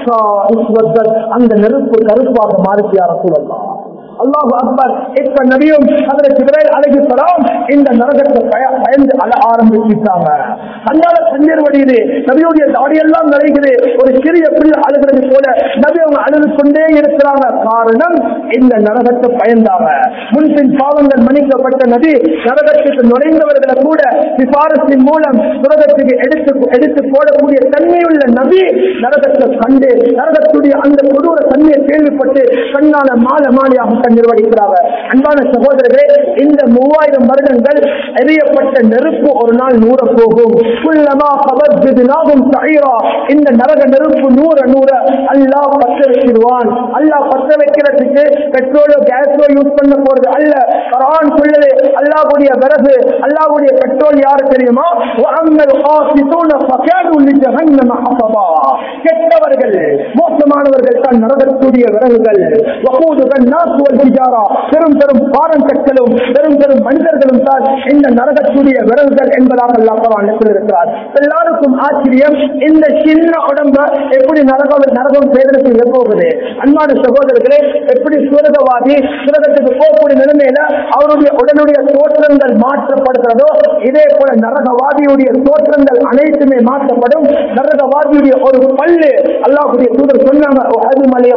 அந்த நெருப்பு கருப்பாக மாறிச்சு யார சொல்லலாம் அல்லாஹ் அக்பர் இப்ப நபியும் அதில் சிவரேல் அழகிசலாம் இந்த நரகத்தை பய- பயந்து அழ ஆரம்பிச்சுட்டாங்க அந்தால கண்ணீர் வடியுது நபியுடைய தாடியெல்லாம் நிறைகுது ஒரு சிறிய பிள்ளை அழுகிறது போல நபி அவங்க அழுது கொண்டே இருக்கிறாங்க காரணம் இந்த நரகத்தை பயந்தாங்க முன்பின் பாவங்கள் மன்னிக்கப்பட்ட நபி நரகத்துக்கு நுழைந்தவர்களை கூட சிபாரசின் மூலம் சுரகத்துக்கு எடுத்து எடுத்து போடக்கூடிய தன்மையுள்ள நபி நரகத்தை கண்டு நரகத்துடைய அந்த கொடூர தன்மையை கேள்விப்பட்டு கண்ணால மாலை மாலையாக கண்ணீர் வடிக்கிறாங்க அன்பான சகோதரர்களே இந்த மூவாயிரம் வருடங்கள் எரியப்பட்ட நெருப்பு ஒரு நாள் நூற போகும் குல்லமா கவர்ஜிதினாகும் சைரா இந்த நரக நெருப்பு நூற நூற அல்லாஹ் பற்ற வச்சிருவான் அல்லாஹ் பற்ற வைக்கிறதுக்கு பெட்ரோலோ கேஸோ யூஸ் பண்ண போறது அல்ல குரான் சொல்லுது அல்லாஹ்வுடைய விறகு அல்லாஹ்வுடைய பெட்ரோல் யாரு தெரியுமா வஅம்மல் காசிதூன ஃபகாது லிஜஹன்னம ஹஸபா கெட்டவர்கள் மோசமானவர்கள் தான் நரகத்துடைய விறகுகள் வகூதுகள் நாஸ் வல் ஹிஜாரா பெரும் பெரும் பாரங்கற்களும் பெரும் பெரும் மனிதர்களும் தான் இந்த நரகத்துடைய விறகுகள் என்பதாக அல்லாஹ் குர்ஆன்ல சொல்லியிருக்கிறார் எல்லாருக்கும் ஆச்சரியம் இந்த சின்ன உடம்ப எப்படி நரகம் நரகம் வேதனை செய்ய போகுது அன்பான சகோதரர்களே எப்படி சுரகவாதி சுரகத்துக்கு போகக்கூடிய நிலைமையில அவருடைய உடனுடைய தோற்றங்கள் மாற்றப்படுகிறதோ இதே போல நரகவாதியுடைய தோற்றங்கள் அனைத்துமே மாற்றப்படும் நரகவாதியுடைய ஒரு பல்லு அல்லாஹ்வுடைய தூதர் சொன்னாங்க அது மலையை போல இருக்கும்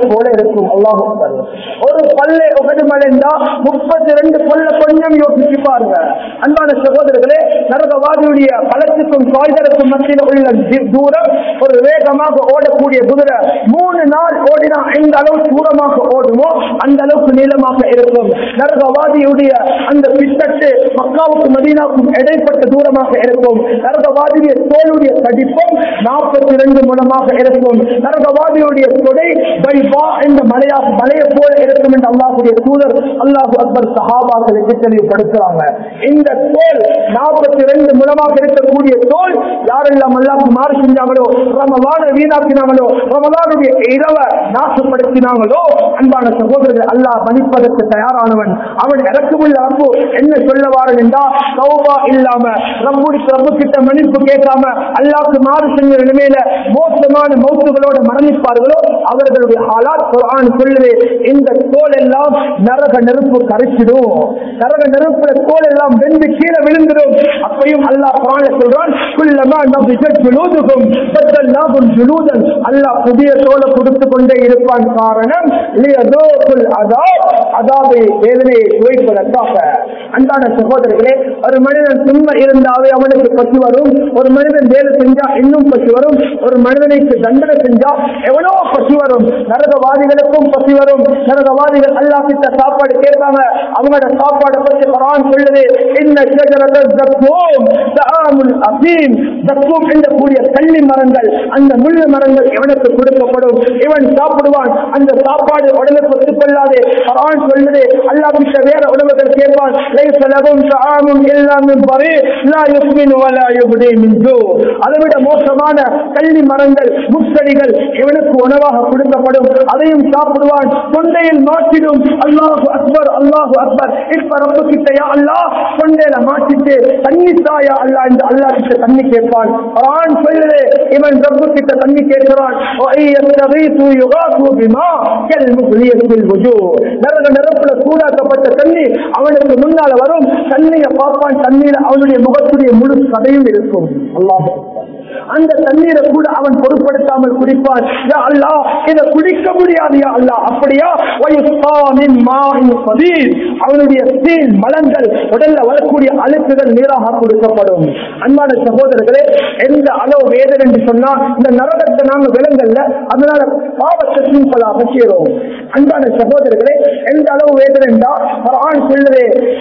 இருக்கும் அல்லாஹ் ஒரு பல்லை உகடு மலைந்தா முப்பத்தி ரெண்டு பல்ல கொஞ்சம் யோசிச்சு பாருங்க அன்பான சகோதரர்களே நரகவாதியுடைய பலத்துக்கும் காய்தலுக்கும் மத்தியில் உள்ள தி- தூரம் ஒரு வேகமாக ஓடக்கூடிய குதிரை மூணு நாள் ஓடினா எந்த அளவு தூரமாக ஓடுமோ அந்த அளவுக்கு நீளமாக இருக்கும் நரகவாதியுடைய அந்த பித்தட்டு மக்காவுக்கும் மதீனாவுக்கும் இடைப்பட்ட தூரமாக இருக்கும் நரகவாதியுடைய தோளுடைய தடிப்பும் நாற்பத்தி ரெண்டு மூலமாக இருக்கும் நரகவாதியுடைய கொடை பைபா என்ற மலையா மலையை போல இருக்கும் என்று அல்லாஹுடைய தூதர் அல்லாஹு அக்பர் சஹாபாக்களுக்கு தெளிவுபடுத்துறாங்க இந்த தோல் நாற்பத்தி ரெண்டு மூலமாக இருக்கக்கூடிய தோல் யாரெல்லாம் அல்லாஹ்க்கு மாறு செஞ்சாங்களோ ரமலான வீணாக்கினாங்களோ ரமலானுடைய இரவை நாசப்படுத்தினாங்களோ அன்பான சகோதரர்கள் அல்லாஹ் மன்னிப்பதற்கு தயாரானவன் அவன் இறக்கமுள்ள ரப்பு என்ன சொல்லவாரன் என்றா சௌபா இல்லாம ரப்புடி ரப்பு கிட்ட மன்னிப்பு கேட்காம அல்லாஹ்க்கு மாறு செஞ்ச நிலைமையில மோசமான மௌத்துகளோட மரணிப்பார்களோ அவர்களுடைய ஆளால் குர்ஆன் சொல்லுது இந்த தோல் எல்லாம் நரக நெருப்பு கரைச்சிடும் நரக நெருப்புல தோல் எல்லாம் வெந்து கீழே விழுந்துடும் அப்பையும் அல்லாஹ் குர்ஆன்ல சொல்றான் குல்லமா நபிஜத் ஜுலூதுகும் பத்தல்லாஹும் ஜுலூதன் அல்லாஹ் புதிய தோலை கொடுத்து கொண்டே இருப்பான் காரணம் லியதூகுல் அதாப் அதாபை வேதனையை சுவைப்பதற்காக அன்பான சகோதரர்களே ஒரு மனிதன் சும்மா இருந்தாவே அவனுக்கு பசி வரும் ஒரு மனிதன் வேலை செஞ்சா இன்னும் பசி வரும் ஒரு மனிதனுக்கு தண்டனை செஞ்சா எவ்வளவு பசி வரும் நரகவாதிகளுக்கும் பசி வரும் நரகவாதிகள் அல்லா கிட்ட சாப்பாடு கேட்பாங்க அவங்களோட சாப்பாடை பற்றி குரான் சொல்லுது இன்ன ஷஜரத ஜக்கூம் தஆமுல் அஸீம் ஜக்கூம் என்ற கூடிய கள்ளி மரங்கள் அந்த முள்ளு மரங்கள் இவனுக்கு கொடுக்கப்படும் இவன் சாப்பிடுவான் அந்த சாப்பாடு உடலுக்கு ஒத்துக்கொள்ளாது குரான் சொல்லுது அல்லா கிட்ட வேற உணவுகள் கேட்பான் லைஸ லகும் தஆமும் இல்லா மின் பரி லா யுஸ்மின் வலா யுப்டி மின் ஜூ அதை விட மோசமான கள்ளி மரங்கள் முட்செடிகள் இவனுக்கு உணவாக கொடுக்கப்படும் அதையும் சாப்பிடுவான் தொண்டையில் மாற்றிடும் அல்லாஹு அக்பர் அல்லாஹு அக்பர் இப்ப ரொம்ப கிட்டயா அல்லாஹ் தொண்டையில மாற்றிட்டு தண்ணி தாயா அல்லா இந்த அல்லா கிட்ட தண்ணி கேட்பான் குர்ஆன் சொல்லுது இவன் ரப்பு கிட்ட தண்ணி கேட்கிறான் وَأَيَّتَغِيثُ يُغَاثُ بِمَاءٍ كَالْمُغْلِيَ فِي الْوُجُوهِ நரக நெருப்புல சூடாக்கப்பட்ட தண்ணி அவனுக்கு முன்னால வரும் தண்ணியை பார்ப்பான் தண்ணீர் அவனுடைய முகத்துடைய முழு கதையும் இருக்கும் அல்லாஹ் அந்த தண்ணீரை கூட அவன் பொருட்படுத்தாமல் குடிப்பான் யா அல்லாஹ் இதை குடிக்க முடியாது யா அல்லாஹ் அப்படியா வயுஸ்கா மின் மாஇன் சதீர் அவனுடைய தீன் மலங்கள் உடல்ல வரக்கூடிய அழுக்குகள் நீராக கொடுக்கப்படும் அன்பான சகோதரர்களே எந்த அளவு வேதனை என்று சொன்னா இந்த நரகத்தை நாங்க விலங்கல்ல அதனால பாவத்தை சிம்பிளாக செய்கிறோம் அன்பான சகோதரர்களே எந்த அளவு வேதனை என்றால் குர்ஆன் சொல்லுது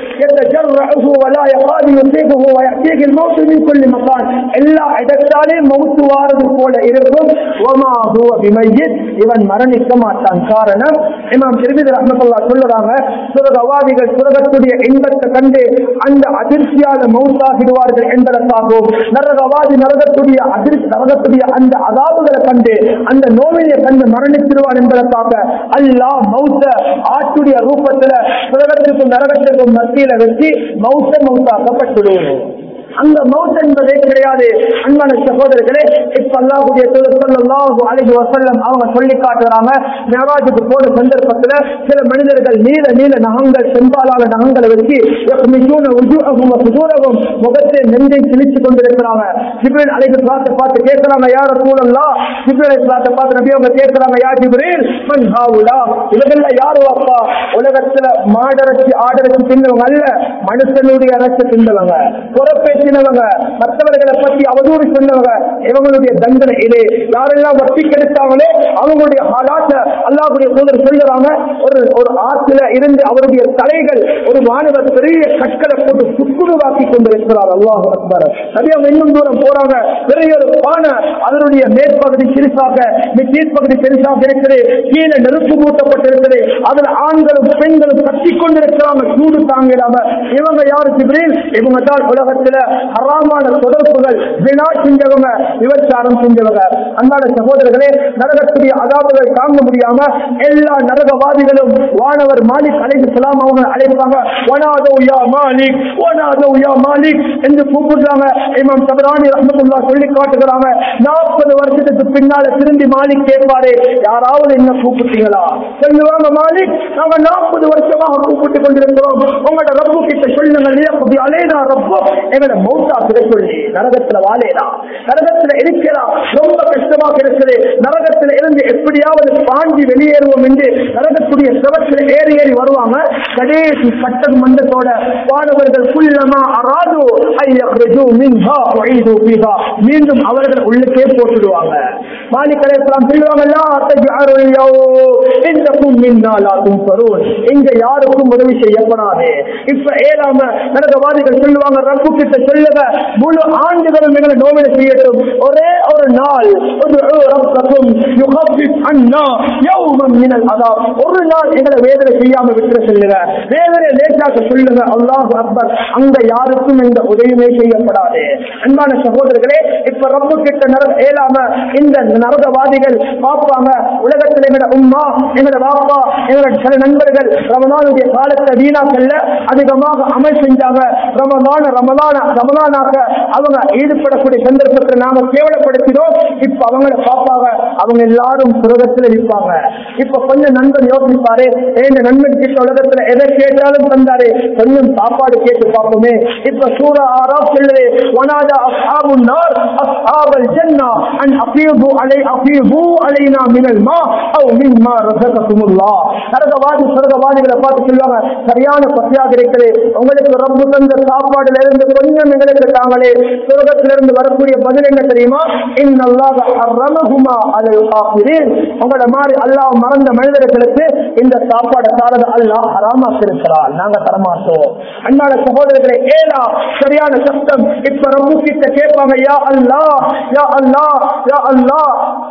يتجرعه ولا يقاد يصيبه ويأتيه الموت من كل مكان எல்லா இடத்தாலே மௌத்து வாரது போல இருக்கும் وما هو بميت இவன் மரணிக்க மாட்டான் காரணம் இமாம் திருமிதி ரஹ்மத்துல்லாஹ் சொல்லுறாங்க சுரகவாதிகள் சுரகத்துடைய இன்பத்தை கண்டு அந்த அதிர்ச்சியால மௌத்தாகிடுவார்கள் என்பதற்காகவும் நரகவாதி நரகத்துடைய அதிர்ச்சி நரகத்துடைய அந்த அதாவுகளை கண்டு அந்த நோவினை கண்டு மரணித்திருவான் என்பதற்காக அல்லாஹ் மௌத்த ஆட்டுடைய ரூபத்துல சுரகத்துக்கும் நரகத்துக்கும் மத்தியில வச்சு மௌத்த மௌத்தாக்கப்பட்டுடுவோம் அந்த மௌத் என்பதே கிடையாது அன்பான சகோதரர்களே இப்ப அல்லாஹுடைய சொல்லல்லாஹு அலைஹி வஸல்லம் அவங்க சொல்லி காட்டுறாங்க மேராஜுக்கு போன சந்தர்ப்பத்துல சில மனிதர்கள் நீல நீல நகங்கள் செம்பாலான நகங்களை வச்சு யக்மிஷூன உஜூஅஹும் வ சுதூரஹும் முகத்தை நெஞ்சை கிழிச்சு கொண்டிருக்கிறாங்க ஜிப்ரீல் அலைஹி ஸலாத்து பார்த்து கேட்கறாங்க யா ரசூலல்லாஹ் ஜிப்ரீல் அலைஹி ஸலாத்து பார்த்து நபி அவங்க கேட்கறாங்க யா ஜிப்ரீல் மன் ஹாவுலா இவங்கள யாரு அப்பா உலகத்துல மாடரசி ஆடரசி தின்னவங்க அல்ல மனுஷனுடைய அரசு தின்னவங்க புறப்பேசினவங்க மற்றவர்களை பற்றி அவதூறு சொன்னவங்க இவங்களுடைய தண்டனை இது யாரெல்லாம் வட்டி கெடுத்தாங்களோ அவங்களுடைய ஆளாட்ட அல்லாஹ்வுடைய தூதர் சொல்லுறாங்க ஒரு ஒரு ஆத்துல இருந்து அவருடைய தலைகள் ஒரு மாணவர் பெரிய கற்களை போட்டு சுக்குருவாக்கி கொண்டிருக்கிறார் அல்லாஹ் அக்பர் நபி அவங்க இன்னும் தூரம் போறாங்க பெரிய ஒரு பானை அதனுடைய மேற்பகுதி சிறுசாக கீழ்ப்பகுதி பெருசாக இருக்குது கீழே நெருப்பு மூட்டப்பட்டிருக்கிறது அதில் ஆண்களும் பெண்களும் கட்டி கொண்டிருக்கிறாங்க சூடு தாங்கிடாம இவங்க யாரு ஜிப்ரீல் இவங்க தான் உலகத்துல ஹராமான தொடர்புகள் வினா செஞ்சவங்க விபச்சாரம் செஞ்சவங்க அன்பான சகோதரர்களே நரகத்துடைய அதாபுகள் தாங்க முடியாம எல்லா நரகவாதிகளும் வானவர் மாலிக் அலைஹி ஸலாம் அவங்க அழைப்பாங்க வனாதோ யா மாலிக் வனாதோ யா மாலிக் என்று கூப்பிடுறாங்க இமாம் தபரானி ரஹ்மத்துல்லாஹ் சொல்லி காட்டுகிறாங்க நாற்பது வருஷத்துக்கு பின்னால திரும்பி மாலிக் கேட்பாரு யாராவது என்ன கூப்பிட்டு கூப்பிட்டீங்களா சொல்லுவாங்க மாலிக் நாங்க நாற்பது வருஷமாக கூப்பிட்டு கொண்டிருக்கிறோம் உங்களோட ரப்பு கிட்ட சொல்லுங்க நீ அலேதா ரப்போ எங்களோட மௌத்தா கிட்ட சொல்லி நரகத்துல வாழேதா நரகத்துல இருக்கிறா ரொம்ப கஷ்டமாக இருக்குது நரகத்துல இருந்து எப்படியாவது பாஞ்சி வெளியேறுவோம் என்று நரகத்துடைய சிவத்தில் ஏறி ஏறி வருவாங்க கடைசி கட்டது மந்தத்தோட வானவர்கள் குள்ளமா அராது ஐயக்ரஜு மின்ஹா உஈது பிஹா மீண்டும் அவர்கள் உள்ளுக்கே போட்டுடுவாங்க மாலிக் அலைஹிஸ்ஸலாம் சொல்லுவாங்க லா தஜ்அலுல் யௌம் இன்னக்கும் மின்னா லா துன்சரூன் இங்க யாருக்கும் உதவி செய்யப்படாது இப்ப ஏழாம நரகவாதிகள் சொல்லுவாங்க ரப்பு கிட்ட சொல்லுங்க முழு ஆண்டுகளும் எங்களை நோவில செய்யட்டும் ஒரே ஒரு நாள் உதுஉ ரப்பக்கும் யுகஃபிஃப் அன்னா யௌமன் மினல் அதாப் ஒரு நாள் எங்களை வேதனை செய்யாம விட்டுற சொல்லுங்க வேதனை லேட்டாக்க சொல்லுங்க அல்லாஹ் அக்பர் அங்க யாருக்கும் இந்த உதவியுமே செய்யப்படாது அன்பான சகோதரர்களே இப்ப ரப்பு கிட்ட நரக ஏலாம இந்த நரகவாதிகள் பார்ப்பாங்க உலகத்தில் எங்களோட உம்மா எங்களோட பாப்பா எங்களோட சில நண்பர்கள் ரமலானுடைய காலத்தை வீணாக்கல்ல அதிகமாக அமல் செஞ்சாங்க ரமலான ரமலான ரமலானாக்க அவங்க ஈடுபடக்கூடிய சந்தர்ப்பத்தில் நாம கேவலப்படுத்தினோம் இப்ப அவங்கள பார்ப்பாங்க அவங்க எல்லாரும் சுரகத்தில் இருப்பாங்க இப்ப கொஞ்சம் நண்பன் யோசிப்பாரு ஏன் நண்பன் கிட்ட உலகத்துல எதை கேட்டாலும் தந்தாரு கொஞ்சம் சாப்பாடு கேட்டு பார்ப்போமே இப்ப சூரா ஆறா சொல்லுது வனாதா அஸ்ஹாபுன் நார் அஸ்ஹாபல் ஜன்னா அன் அஃபீது அலை அஃபீது அலைனா மினல் மா அவ் மிம்மா ரஸககுமுல்லாஹ் நரகவாதி சொர்க்கவாதிகளை பார்த்து சொல்லுவாங்க சரியான பசியாக இருக்குது உங்களுக்கு ரப்பு தந்த சாப்பாடுல இருந்து கொஞ்சம் எங்களுக்கு தாங்களே சொர்க்கத்திலிருந்து வரக்கூடிய பதில் என்ன தெரியுமா இன்னல்லாஹ ஹர்ரமஹுமா அலல் காஃபிரீன் உங்களோட மாதிரி அல்லாஹ் மறந்த மனிதர்களுக்கு இந்த சாப்பாடை சாரத அல்லாஹ் ஹராமாக்கி இருக்கிறார் நாங்க தரமாட்டோம் அண்ணாட சகோதரர்களை ஏலா சரியான சத்தம் இப்ப ரப்பு கிட்ட கேட்பாங்க யா அல்லாஹ் யா அல்லாஹ் யா அல்லாஹ்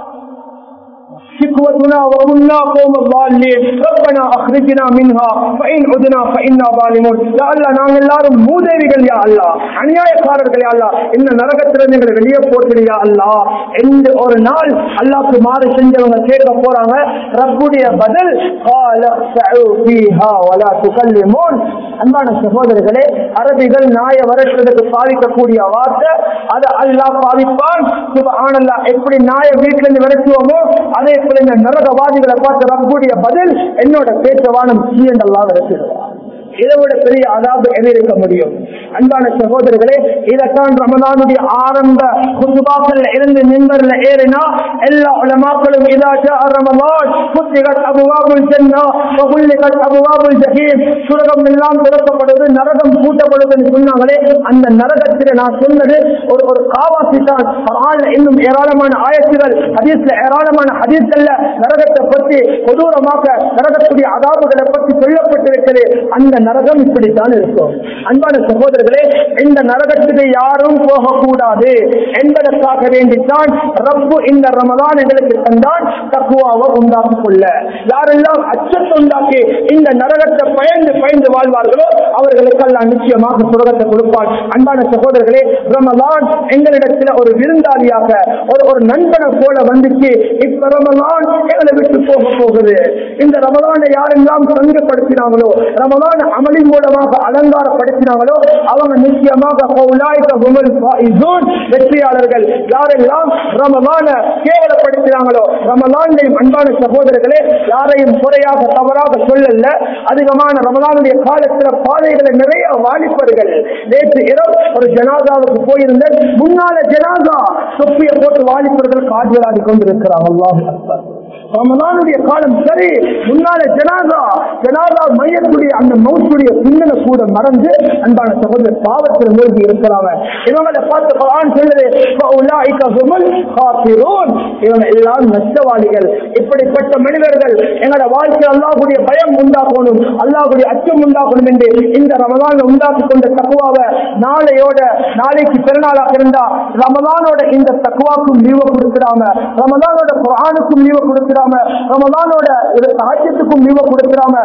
شكوتنا وأمنا قوم الضالين ربنا أخرجنا منها فإن عدنا فإنا ظالمون يا الله நாங்கள் எல்லாரும் மூதேவிகள் யா அல்லா அநியாயக்காரர்கள் யா அல்லா இந்த நரகத்திலிருந்து எங்களை வெளியே போட்டுடு யா அல்லா என்று ஒரு நாள் அல்லாஹ்க்கு மாறு செஞ்சவங்க கேட்க போறாங்க ரப்புடைய பதில் قال سعوا فيها ولا تكلمون அன்பான சகோதரர்களே அரபிகள் நாய வரட்டுறதுக்கு பாதிக்கக்கூடிய வார்த்தை அதை அல்லாஹ் பாதிப்பான் சுபஹானல்லாஹ் எப்படி நாய வீட்டுல இருந்து விரட்டுவோமோ அதே போல இந்த நரகவாதிகளை பார்த்து ரப்புடைய பதில் என்னோட பேச்சவானம் சீண்டெல்லாம் விரட்டிடுவான் இதை விட பெரிய அதாவது எது இருக்க முடியும் அன்பான சகோதரர்களே இதைத்தான் ரமதானுடைய ஆரம்ப குத்துபாக்கள் இருந்து நின்பர்ல ஏறினா எல்லா உலமாக்களும் இதாச்சா ரமலான் குத்திகள் அபுவாபுல் ஜன்னா வகுல்லிகள் அபுவாபுல் ஜஹீம் சுரகம் எல்லாம் திறக்கப்படுவது நரகம் பூட்டப்படுவதுன்னு சொன்னாங்களே அந்த நரகத்தில் நான் சொன்னது ஒரு ஒரு காவாசி தான் குர்ஆன்ல இன்னும் ஏராளமான ஆயத்துகள் ஹதீஸ்ல ஏராளமான ஹதீஸ்கள்ல நரகத்தை பற்றி கொடூரமாக நரகத்துடைய அதாபுகளை பற்றி சொல்லப்பட்டிருக்கிறது அந்த நரகம் இப்படித்தான் இருக்கும் அன்பான சகோதரர்களே இந்த நரகத்துக்கு யாரும் போகக்கூடாது என்பதற்காக வேண்டித்தான் ரப்பு இந்த ரமதான் எங்களுக்கு தந்தான் தக்குவாவை உண்டாக்கிக் கொள்ள யாரெல்லாம் அச்சத்தை உண்டாக்கி இந்த நரகத்தை பயந்து பயந்து வாழ்வார்களோ அவர்களுக்கெல்லாம் நிச்சயமாக சுரகத்தை கொடுப்பான் அன்பான சகோதரர்களே ரமலான் எங்களிடத்தில் ஒரு விருந்தாளியாக ஒரு ஒரு நண்பனை போல வந்துச்சு இப்ப ரமலான் எங்களை விட்டு போக போகுது இந்த ரமலானை யாரெல்லாம் சங்கப்படுத்தினாங்களோ ரமலான் அமலின் மூலமாக அலங்காரப்படுத்தினாங்களோ அவங்க நிச்சயமாக உலாய்க்க ஹுமுல் ஃபாயிசூன் வெற்றியாளர்கள் யாரெல்லாம் ரமலான கேவலப்படுத்தினாங்களோ ரமலானையும் அன்பான சகோதரர்களே யாரையும் குறையாக தவறாக சொல்லல அதிகமான ரமலானுடைய காலத்துல பாதைகளை நிறைய வாலிபர்கள் நேற்று இரவு ஒரு ஜனாதாவுக்கு போயிருந்த முன்னால ஜனாதா தொப்பியை போட்டு வாலிபர்கள் காட்சிகளாடி கொண்டிருக்கிறார் அல்லாஹ் அக்பர் ரமலானுடைய காலம் சரி முன்னால ஜனாதா ஜனாதா மையத்துடைய அந்த மௌத்துடைய சிந்தனை கூட மறந்து அன்பான சகோதரர் பாவத்தில் மூழ்கி இருக்கிறாங்க இவங்களை பார்த்து குர்ஆன் சொல்லுது "ஃபஉலாயிக ஹுமுல் காஃபிரூன்." இவங்க எல்லாம் நஷ்டவாளிகள் இப்படிப்பட்ட மனிதர்கள் எங்களோட வாழ்க்கை அல்லாஹ்வுடைய பயம் உண்டாக்கணும் அல்லாஹ்வுடைய அச்சம் உண்டாக்கணும் என்று இந்த ரமலான் உண்டாக்கி கொண்ட தக்குவாவை நாளையோட நாளைக்கு பெருநாளாக இருந்தா ரமலானோட இந்த தக்குவாக்கும் லீவை கொடுத்துடாம ரமலானோட குரானுக்கும் லீவை கொடுத்துடாம ரமலானோட இது சாட்சியத்துக்கும் லீவை கொடுத்துடாம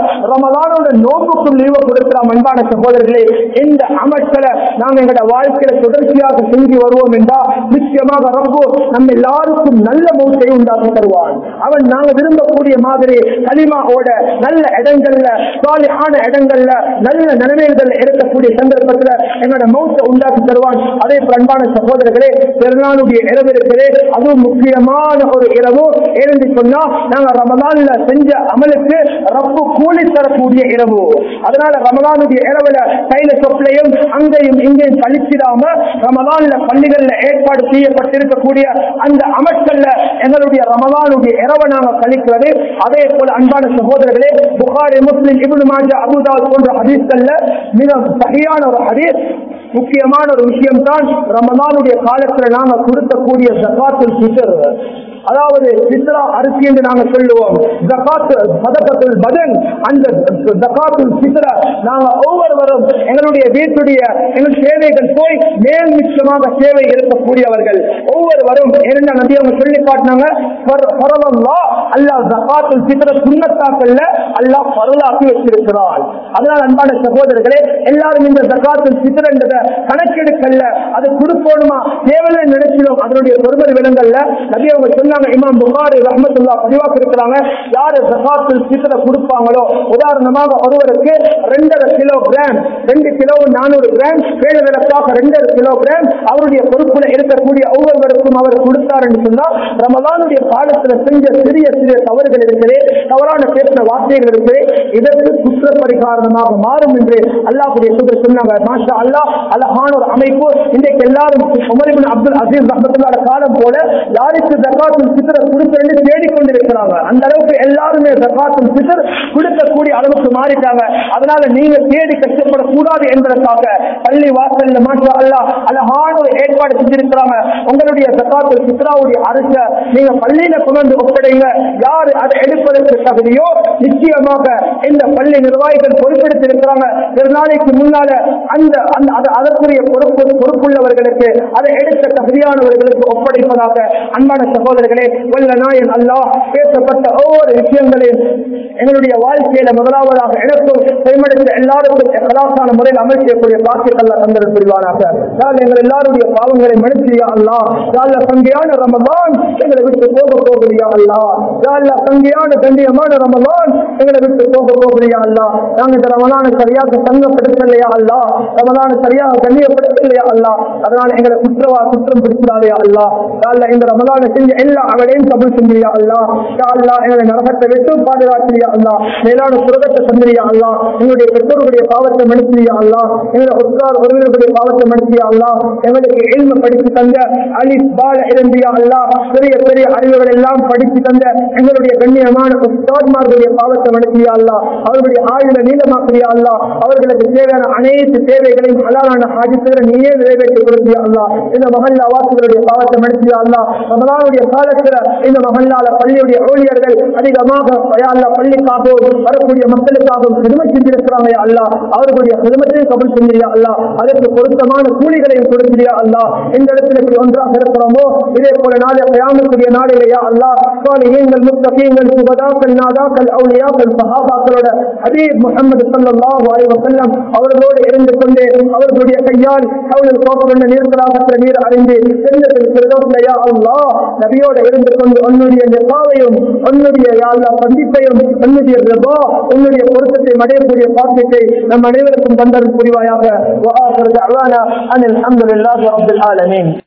ரமலானோட நோம்புக்கும் லீவை கொடுக்கலாம் அன்பான சகோதரர்களே இந்த அமல்களை நாங்க எங்களோட வாழ்க்கையில தொடர்ச்சியாக செஞ்சு வருவோம் என்றால் நிச்சயமாக ரப்பு நம்ம எல்லாருக்கும் நல்ல மௌத்தை உண்டாக்கி தருவான் அவன் நாங்க விரும்பக்கூடிய மாதிரி களிமாவோட நல்ல இடங்கள்ல சாலிஹான இடங்கள்ல நல்ல நிலைமைகள் இருக்கக்கூடிய சந்தர்ப்பத்துல எங்களோட மௌத்தை உண்டாக்கி தருவான் அதே போல அன்பான சகோதரர்களே பெருநாளுடைய இரவு இருக்கிறே அதுவும் முக்கியமான ஒரு இரவு ஏனென்று சொன்னா நாங்க ரமலான்ல செஞ்ச அமலுக்கு ரப்பு கூலி தரக்கூடிய இரவு அதனால ரமலானுடைய இரவுல கையில சொப்பிலையும் அங்கேயும் இங்கேயும் கழிச்சிடாம ரமலான்ல பள்ளிகள்ல ஏற்பாடு செய்யப்பட்டிருக்கக்கூடிய அந்த அமல்கள்ல எங்களுடைய ரமலானுடைய இரவை நாங்க கழிக்கிறது அதே போல அன்பான சகோதரர்களே புகாரி முஸ்லிம் இப்னு மாஜா அபுதால் போன்ற ஹதீஸ்கள்ல மிக சரியான ஒரு ஹதீஸ் முக்கியமான ஒரு விஷயம் தான் ரமலானுடைய காலத்துல நாங்க கொடுக்கக்கூடிய ஜகாத்துல் ஃபித்ர் அதாவது சித்ரா அரிசி என்று நாங்க சொல்லுவோம் ஜகாத் சதகத்துல் பதன் அந்த ஜகாத்துல் சித்ர நாங்க ஒவ்வொருவரும் எங்களுடைய வீட்டுடைய எங்கள் சேவைகள் போய் மேல் மிச்சமாக சேவை இருக்கக்கூடியவர்கள் ஒவ்வொருவரும் என்ன நபி அவங்க சொல்லி காட்டினாங்க பரவல்லா அல்லாஹ் ஜகாத்துல் சித்ர சுண்ணத்தாக்கள்ல அல்லாஹ் பரவலாக்கி வச்சிருக்கிறார் அதனால அன்பான சகோதரர்களே எல்லாரும் இந்த ஜகாத்துல் சித்ர என்றதை கணக்கெடுக்கல்ல அது கொடுக்கணுமா தேவையை நினைச்சிடும் அதனுடைய பெருமதி விலங்கல்ல நபி அவங்க சொன்னாங்க இமாம் புகாரி ரஹமத்துல்லா பதிவாக்க இருக்கிறாங்க யாரு ஜகாத்துல் சித்ர கொடுப்பாங்களோ உதாரணமாக ஒருவருக்கு ரெண்டரை கிலோ கிராம் ரெண்டு கிலோ நானூறு கிராம் வேறு விளக்காக ரெண்டரை கிலோ கிராம் அவருடைய பொறுப்புல இருக்கக்கூடிய ஒவ்வொருவருக்கும் அவர் கொடுத்தார் என்று சொன்னால் ரமலானுடைய காலத்துல செஞ்ச சிறிய சிறிய தவறுகள் இருக்கிறே தவறான பேசின வார்த்தைகள் இருக்கிறே இதற்கு குற்ற பரிகாரணமாக மாறும் என்று அல்லாஹுடைய சுதர் சொன்னாங்க மாஷா அல்லாஹ் அழகான ஒரு அமைப்பு இன்றைக்கு எல்லாரும் உமரிபின் அப்துல் அசீஸ் ரஹமத்துல்லாட காலம் போல யாருக்கு ஜக்காத்துல் சித்திர கொடுக்கறேன்னு தேடிக்கொண்டிருக்கிறாங்க அந்த அளவுக்கு எல்லாருமே ஜக்காத்துல் சித்தர் கொடுக்கக்கூடிய அளவுக்கு மாறிட்டாங்க அதனால நீங்க தேடி கஷ்டப்படக்கூடாது என்பதற்காக பள்ளி வாசல்ல மாஷா அல்லாஹ் அழகான ஒரு ஏற்பாடு செஞ்சிருக்கிறாங்க உங்களுடைய ஜக்காத்துல் சித்ராவுடைய அரச நீங்க பள்ளியில கொண்டு ஒப்படைங்க யாரு அதை எடுப்பதற்கு தகுதியோ நிச்சயமாக இந்த பள்ளி நிர்வாகிகள் பொறுப்பெடுத்திருக்கிறாங்க ஒரு நாளைக்கு முன்னால அந்த அந்த அது- அதற்குரிய பொறுப்பு பொறுப்புள்ளவர்களுக்கு அதை எடுத்த தகுதியானவர்களுக்கு ஒப்படைப்பதாக அன்பான சகோதரர்களே வல்ல நாயன் அல்லாஹ் பேசப்பட்ட ஒவ்வொரு விஷயங்களையும் எங்களுடைய வாழ்க்கையில முதலாவதாக எனக்கும் செய்மடைந்த எல்லாருக்கும் கலாசான முறையில் அமல் செய்யக்கூடிய பாக்கியத்தல்ல தந்தல் புரிவானாக யாழ் எங்கள் எல்லாருடைய பாவங்களை மன்னிச்சியா அல்லா யாழ்ல சங்கையான ரமலான் எங்களை விட்டு போக போகலையா அல்லா யாழ்ல சங்கையான கண்ணியமான ரமலான் எங்களை விட்டு போக போகலையா அல்லா நாங்க இந்த ரமலானை சரியாக சங்கப்படுத்தலையா அல்லா ரமலானை சரியாக கண்ணியப்படுத்தலையா அல்லா அதனால எங்களை குற்றவா குற்றம் பிடிச்சிடாதையா அல்லா யாழ்ல இந்த ரமலானை செஞ்ச எல்லா அவளையும் கபுல் செஞ்சியா அல்லா யா அல்லா எங்களை நரகத்தை விட்டு பாதுகாத்திரியா அல்லா மேலான சுரகத்தை தந்திரியா அல்லா எங்களுடைய பெற்றோர்களுடைய பாவத்தை மன்னிச்சியா அல்லா எங்களுடைய உற்றார் உறவினர்களுடைய பாவத்தை மன்னிச்சியா அல்லா எங்களுக்கு எல்ம படித்து தந்த அலிஸ் பால இருந்தியா அல்லா பெரிய பெரிய அறிவுகள் எல்லாம் படித்து தந்த எங்களுடைய கண்ணியமான உஸ்தாத்மார்களுடைய பாவத்தை மன்னிச்சியா அல்லா அவர்களுடைய ஆயுள நீளமாக்கிறியா அல்லா அவர்களுக்கு தேவையான அனைத்து தேவைகளையும் ஹலாலான ஹாஜித்துகளை நீயே நிறைவேற்றி கொடுத்தியா அல்லா இந்த மகல்லா வாசிகளுடைய பாவத்தை மன்னிச்சியா அல்லா ரமலானுடைய காலத்துல இந்த மகல்லால பள்ளியுடைய ஊழியர்கள் அதிகமாக யா அல்லா பள்ளிக்காகவும் வரக்கூடிய மக்களுக்காகவும் பெருமை செஞ்சிருக்கிறாங்க யா அல்லா அவர்களுடைய பெருமத்தையும் கபல் செஞ்சியா அல்லா அதற்கு பொருத்தமான கூலிகளையும் கொடுக்கிறியா அல்லா எந்த இடத்துல இப்படி ஒன்றாக இருக்கிறோமோ இதே போல நாளை கயாமக்கூடிய நாளிலேயா அல்லா சாலிஹீன்கள் முத்தகீன்கள் சுபதாக்கள் நாதாக்கள் அவுலியாக்கள் சஹாபாக்களோட ஹபீப் முஹம்மது ஸல்லல்லாஹு அலைஹி வஸல்லம் அவர்களோடு இருந்து கொண்டு அவர்களுடைய கையால் அவர்கள் கோபம் நீர்களாக நீர் அறிந்து செல்லத்தில் பிரதோஷயா அல்லாஹ் நபியோட இருந்து கொண்டு உன்னுடைய நிபாவையும் உன்னுடைய யா அல்லாஹ் சந்திப்பையும் உன்னுடைய ரிபா உன்னுடைய பொருத்தத்தை அடையக்கூடிய பாக்கியத்தை நம் அனைவருக்கும் தந்தது புரிவாயாக وآخر دعوانا أن الحمد لله رب العالمين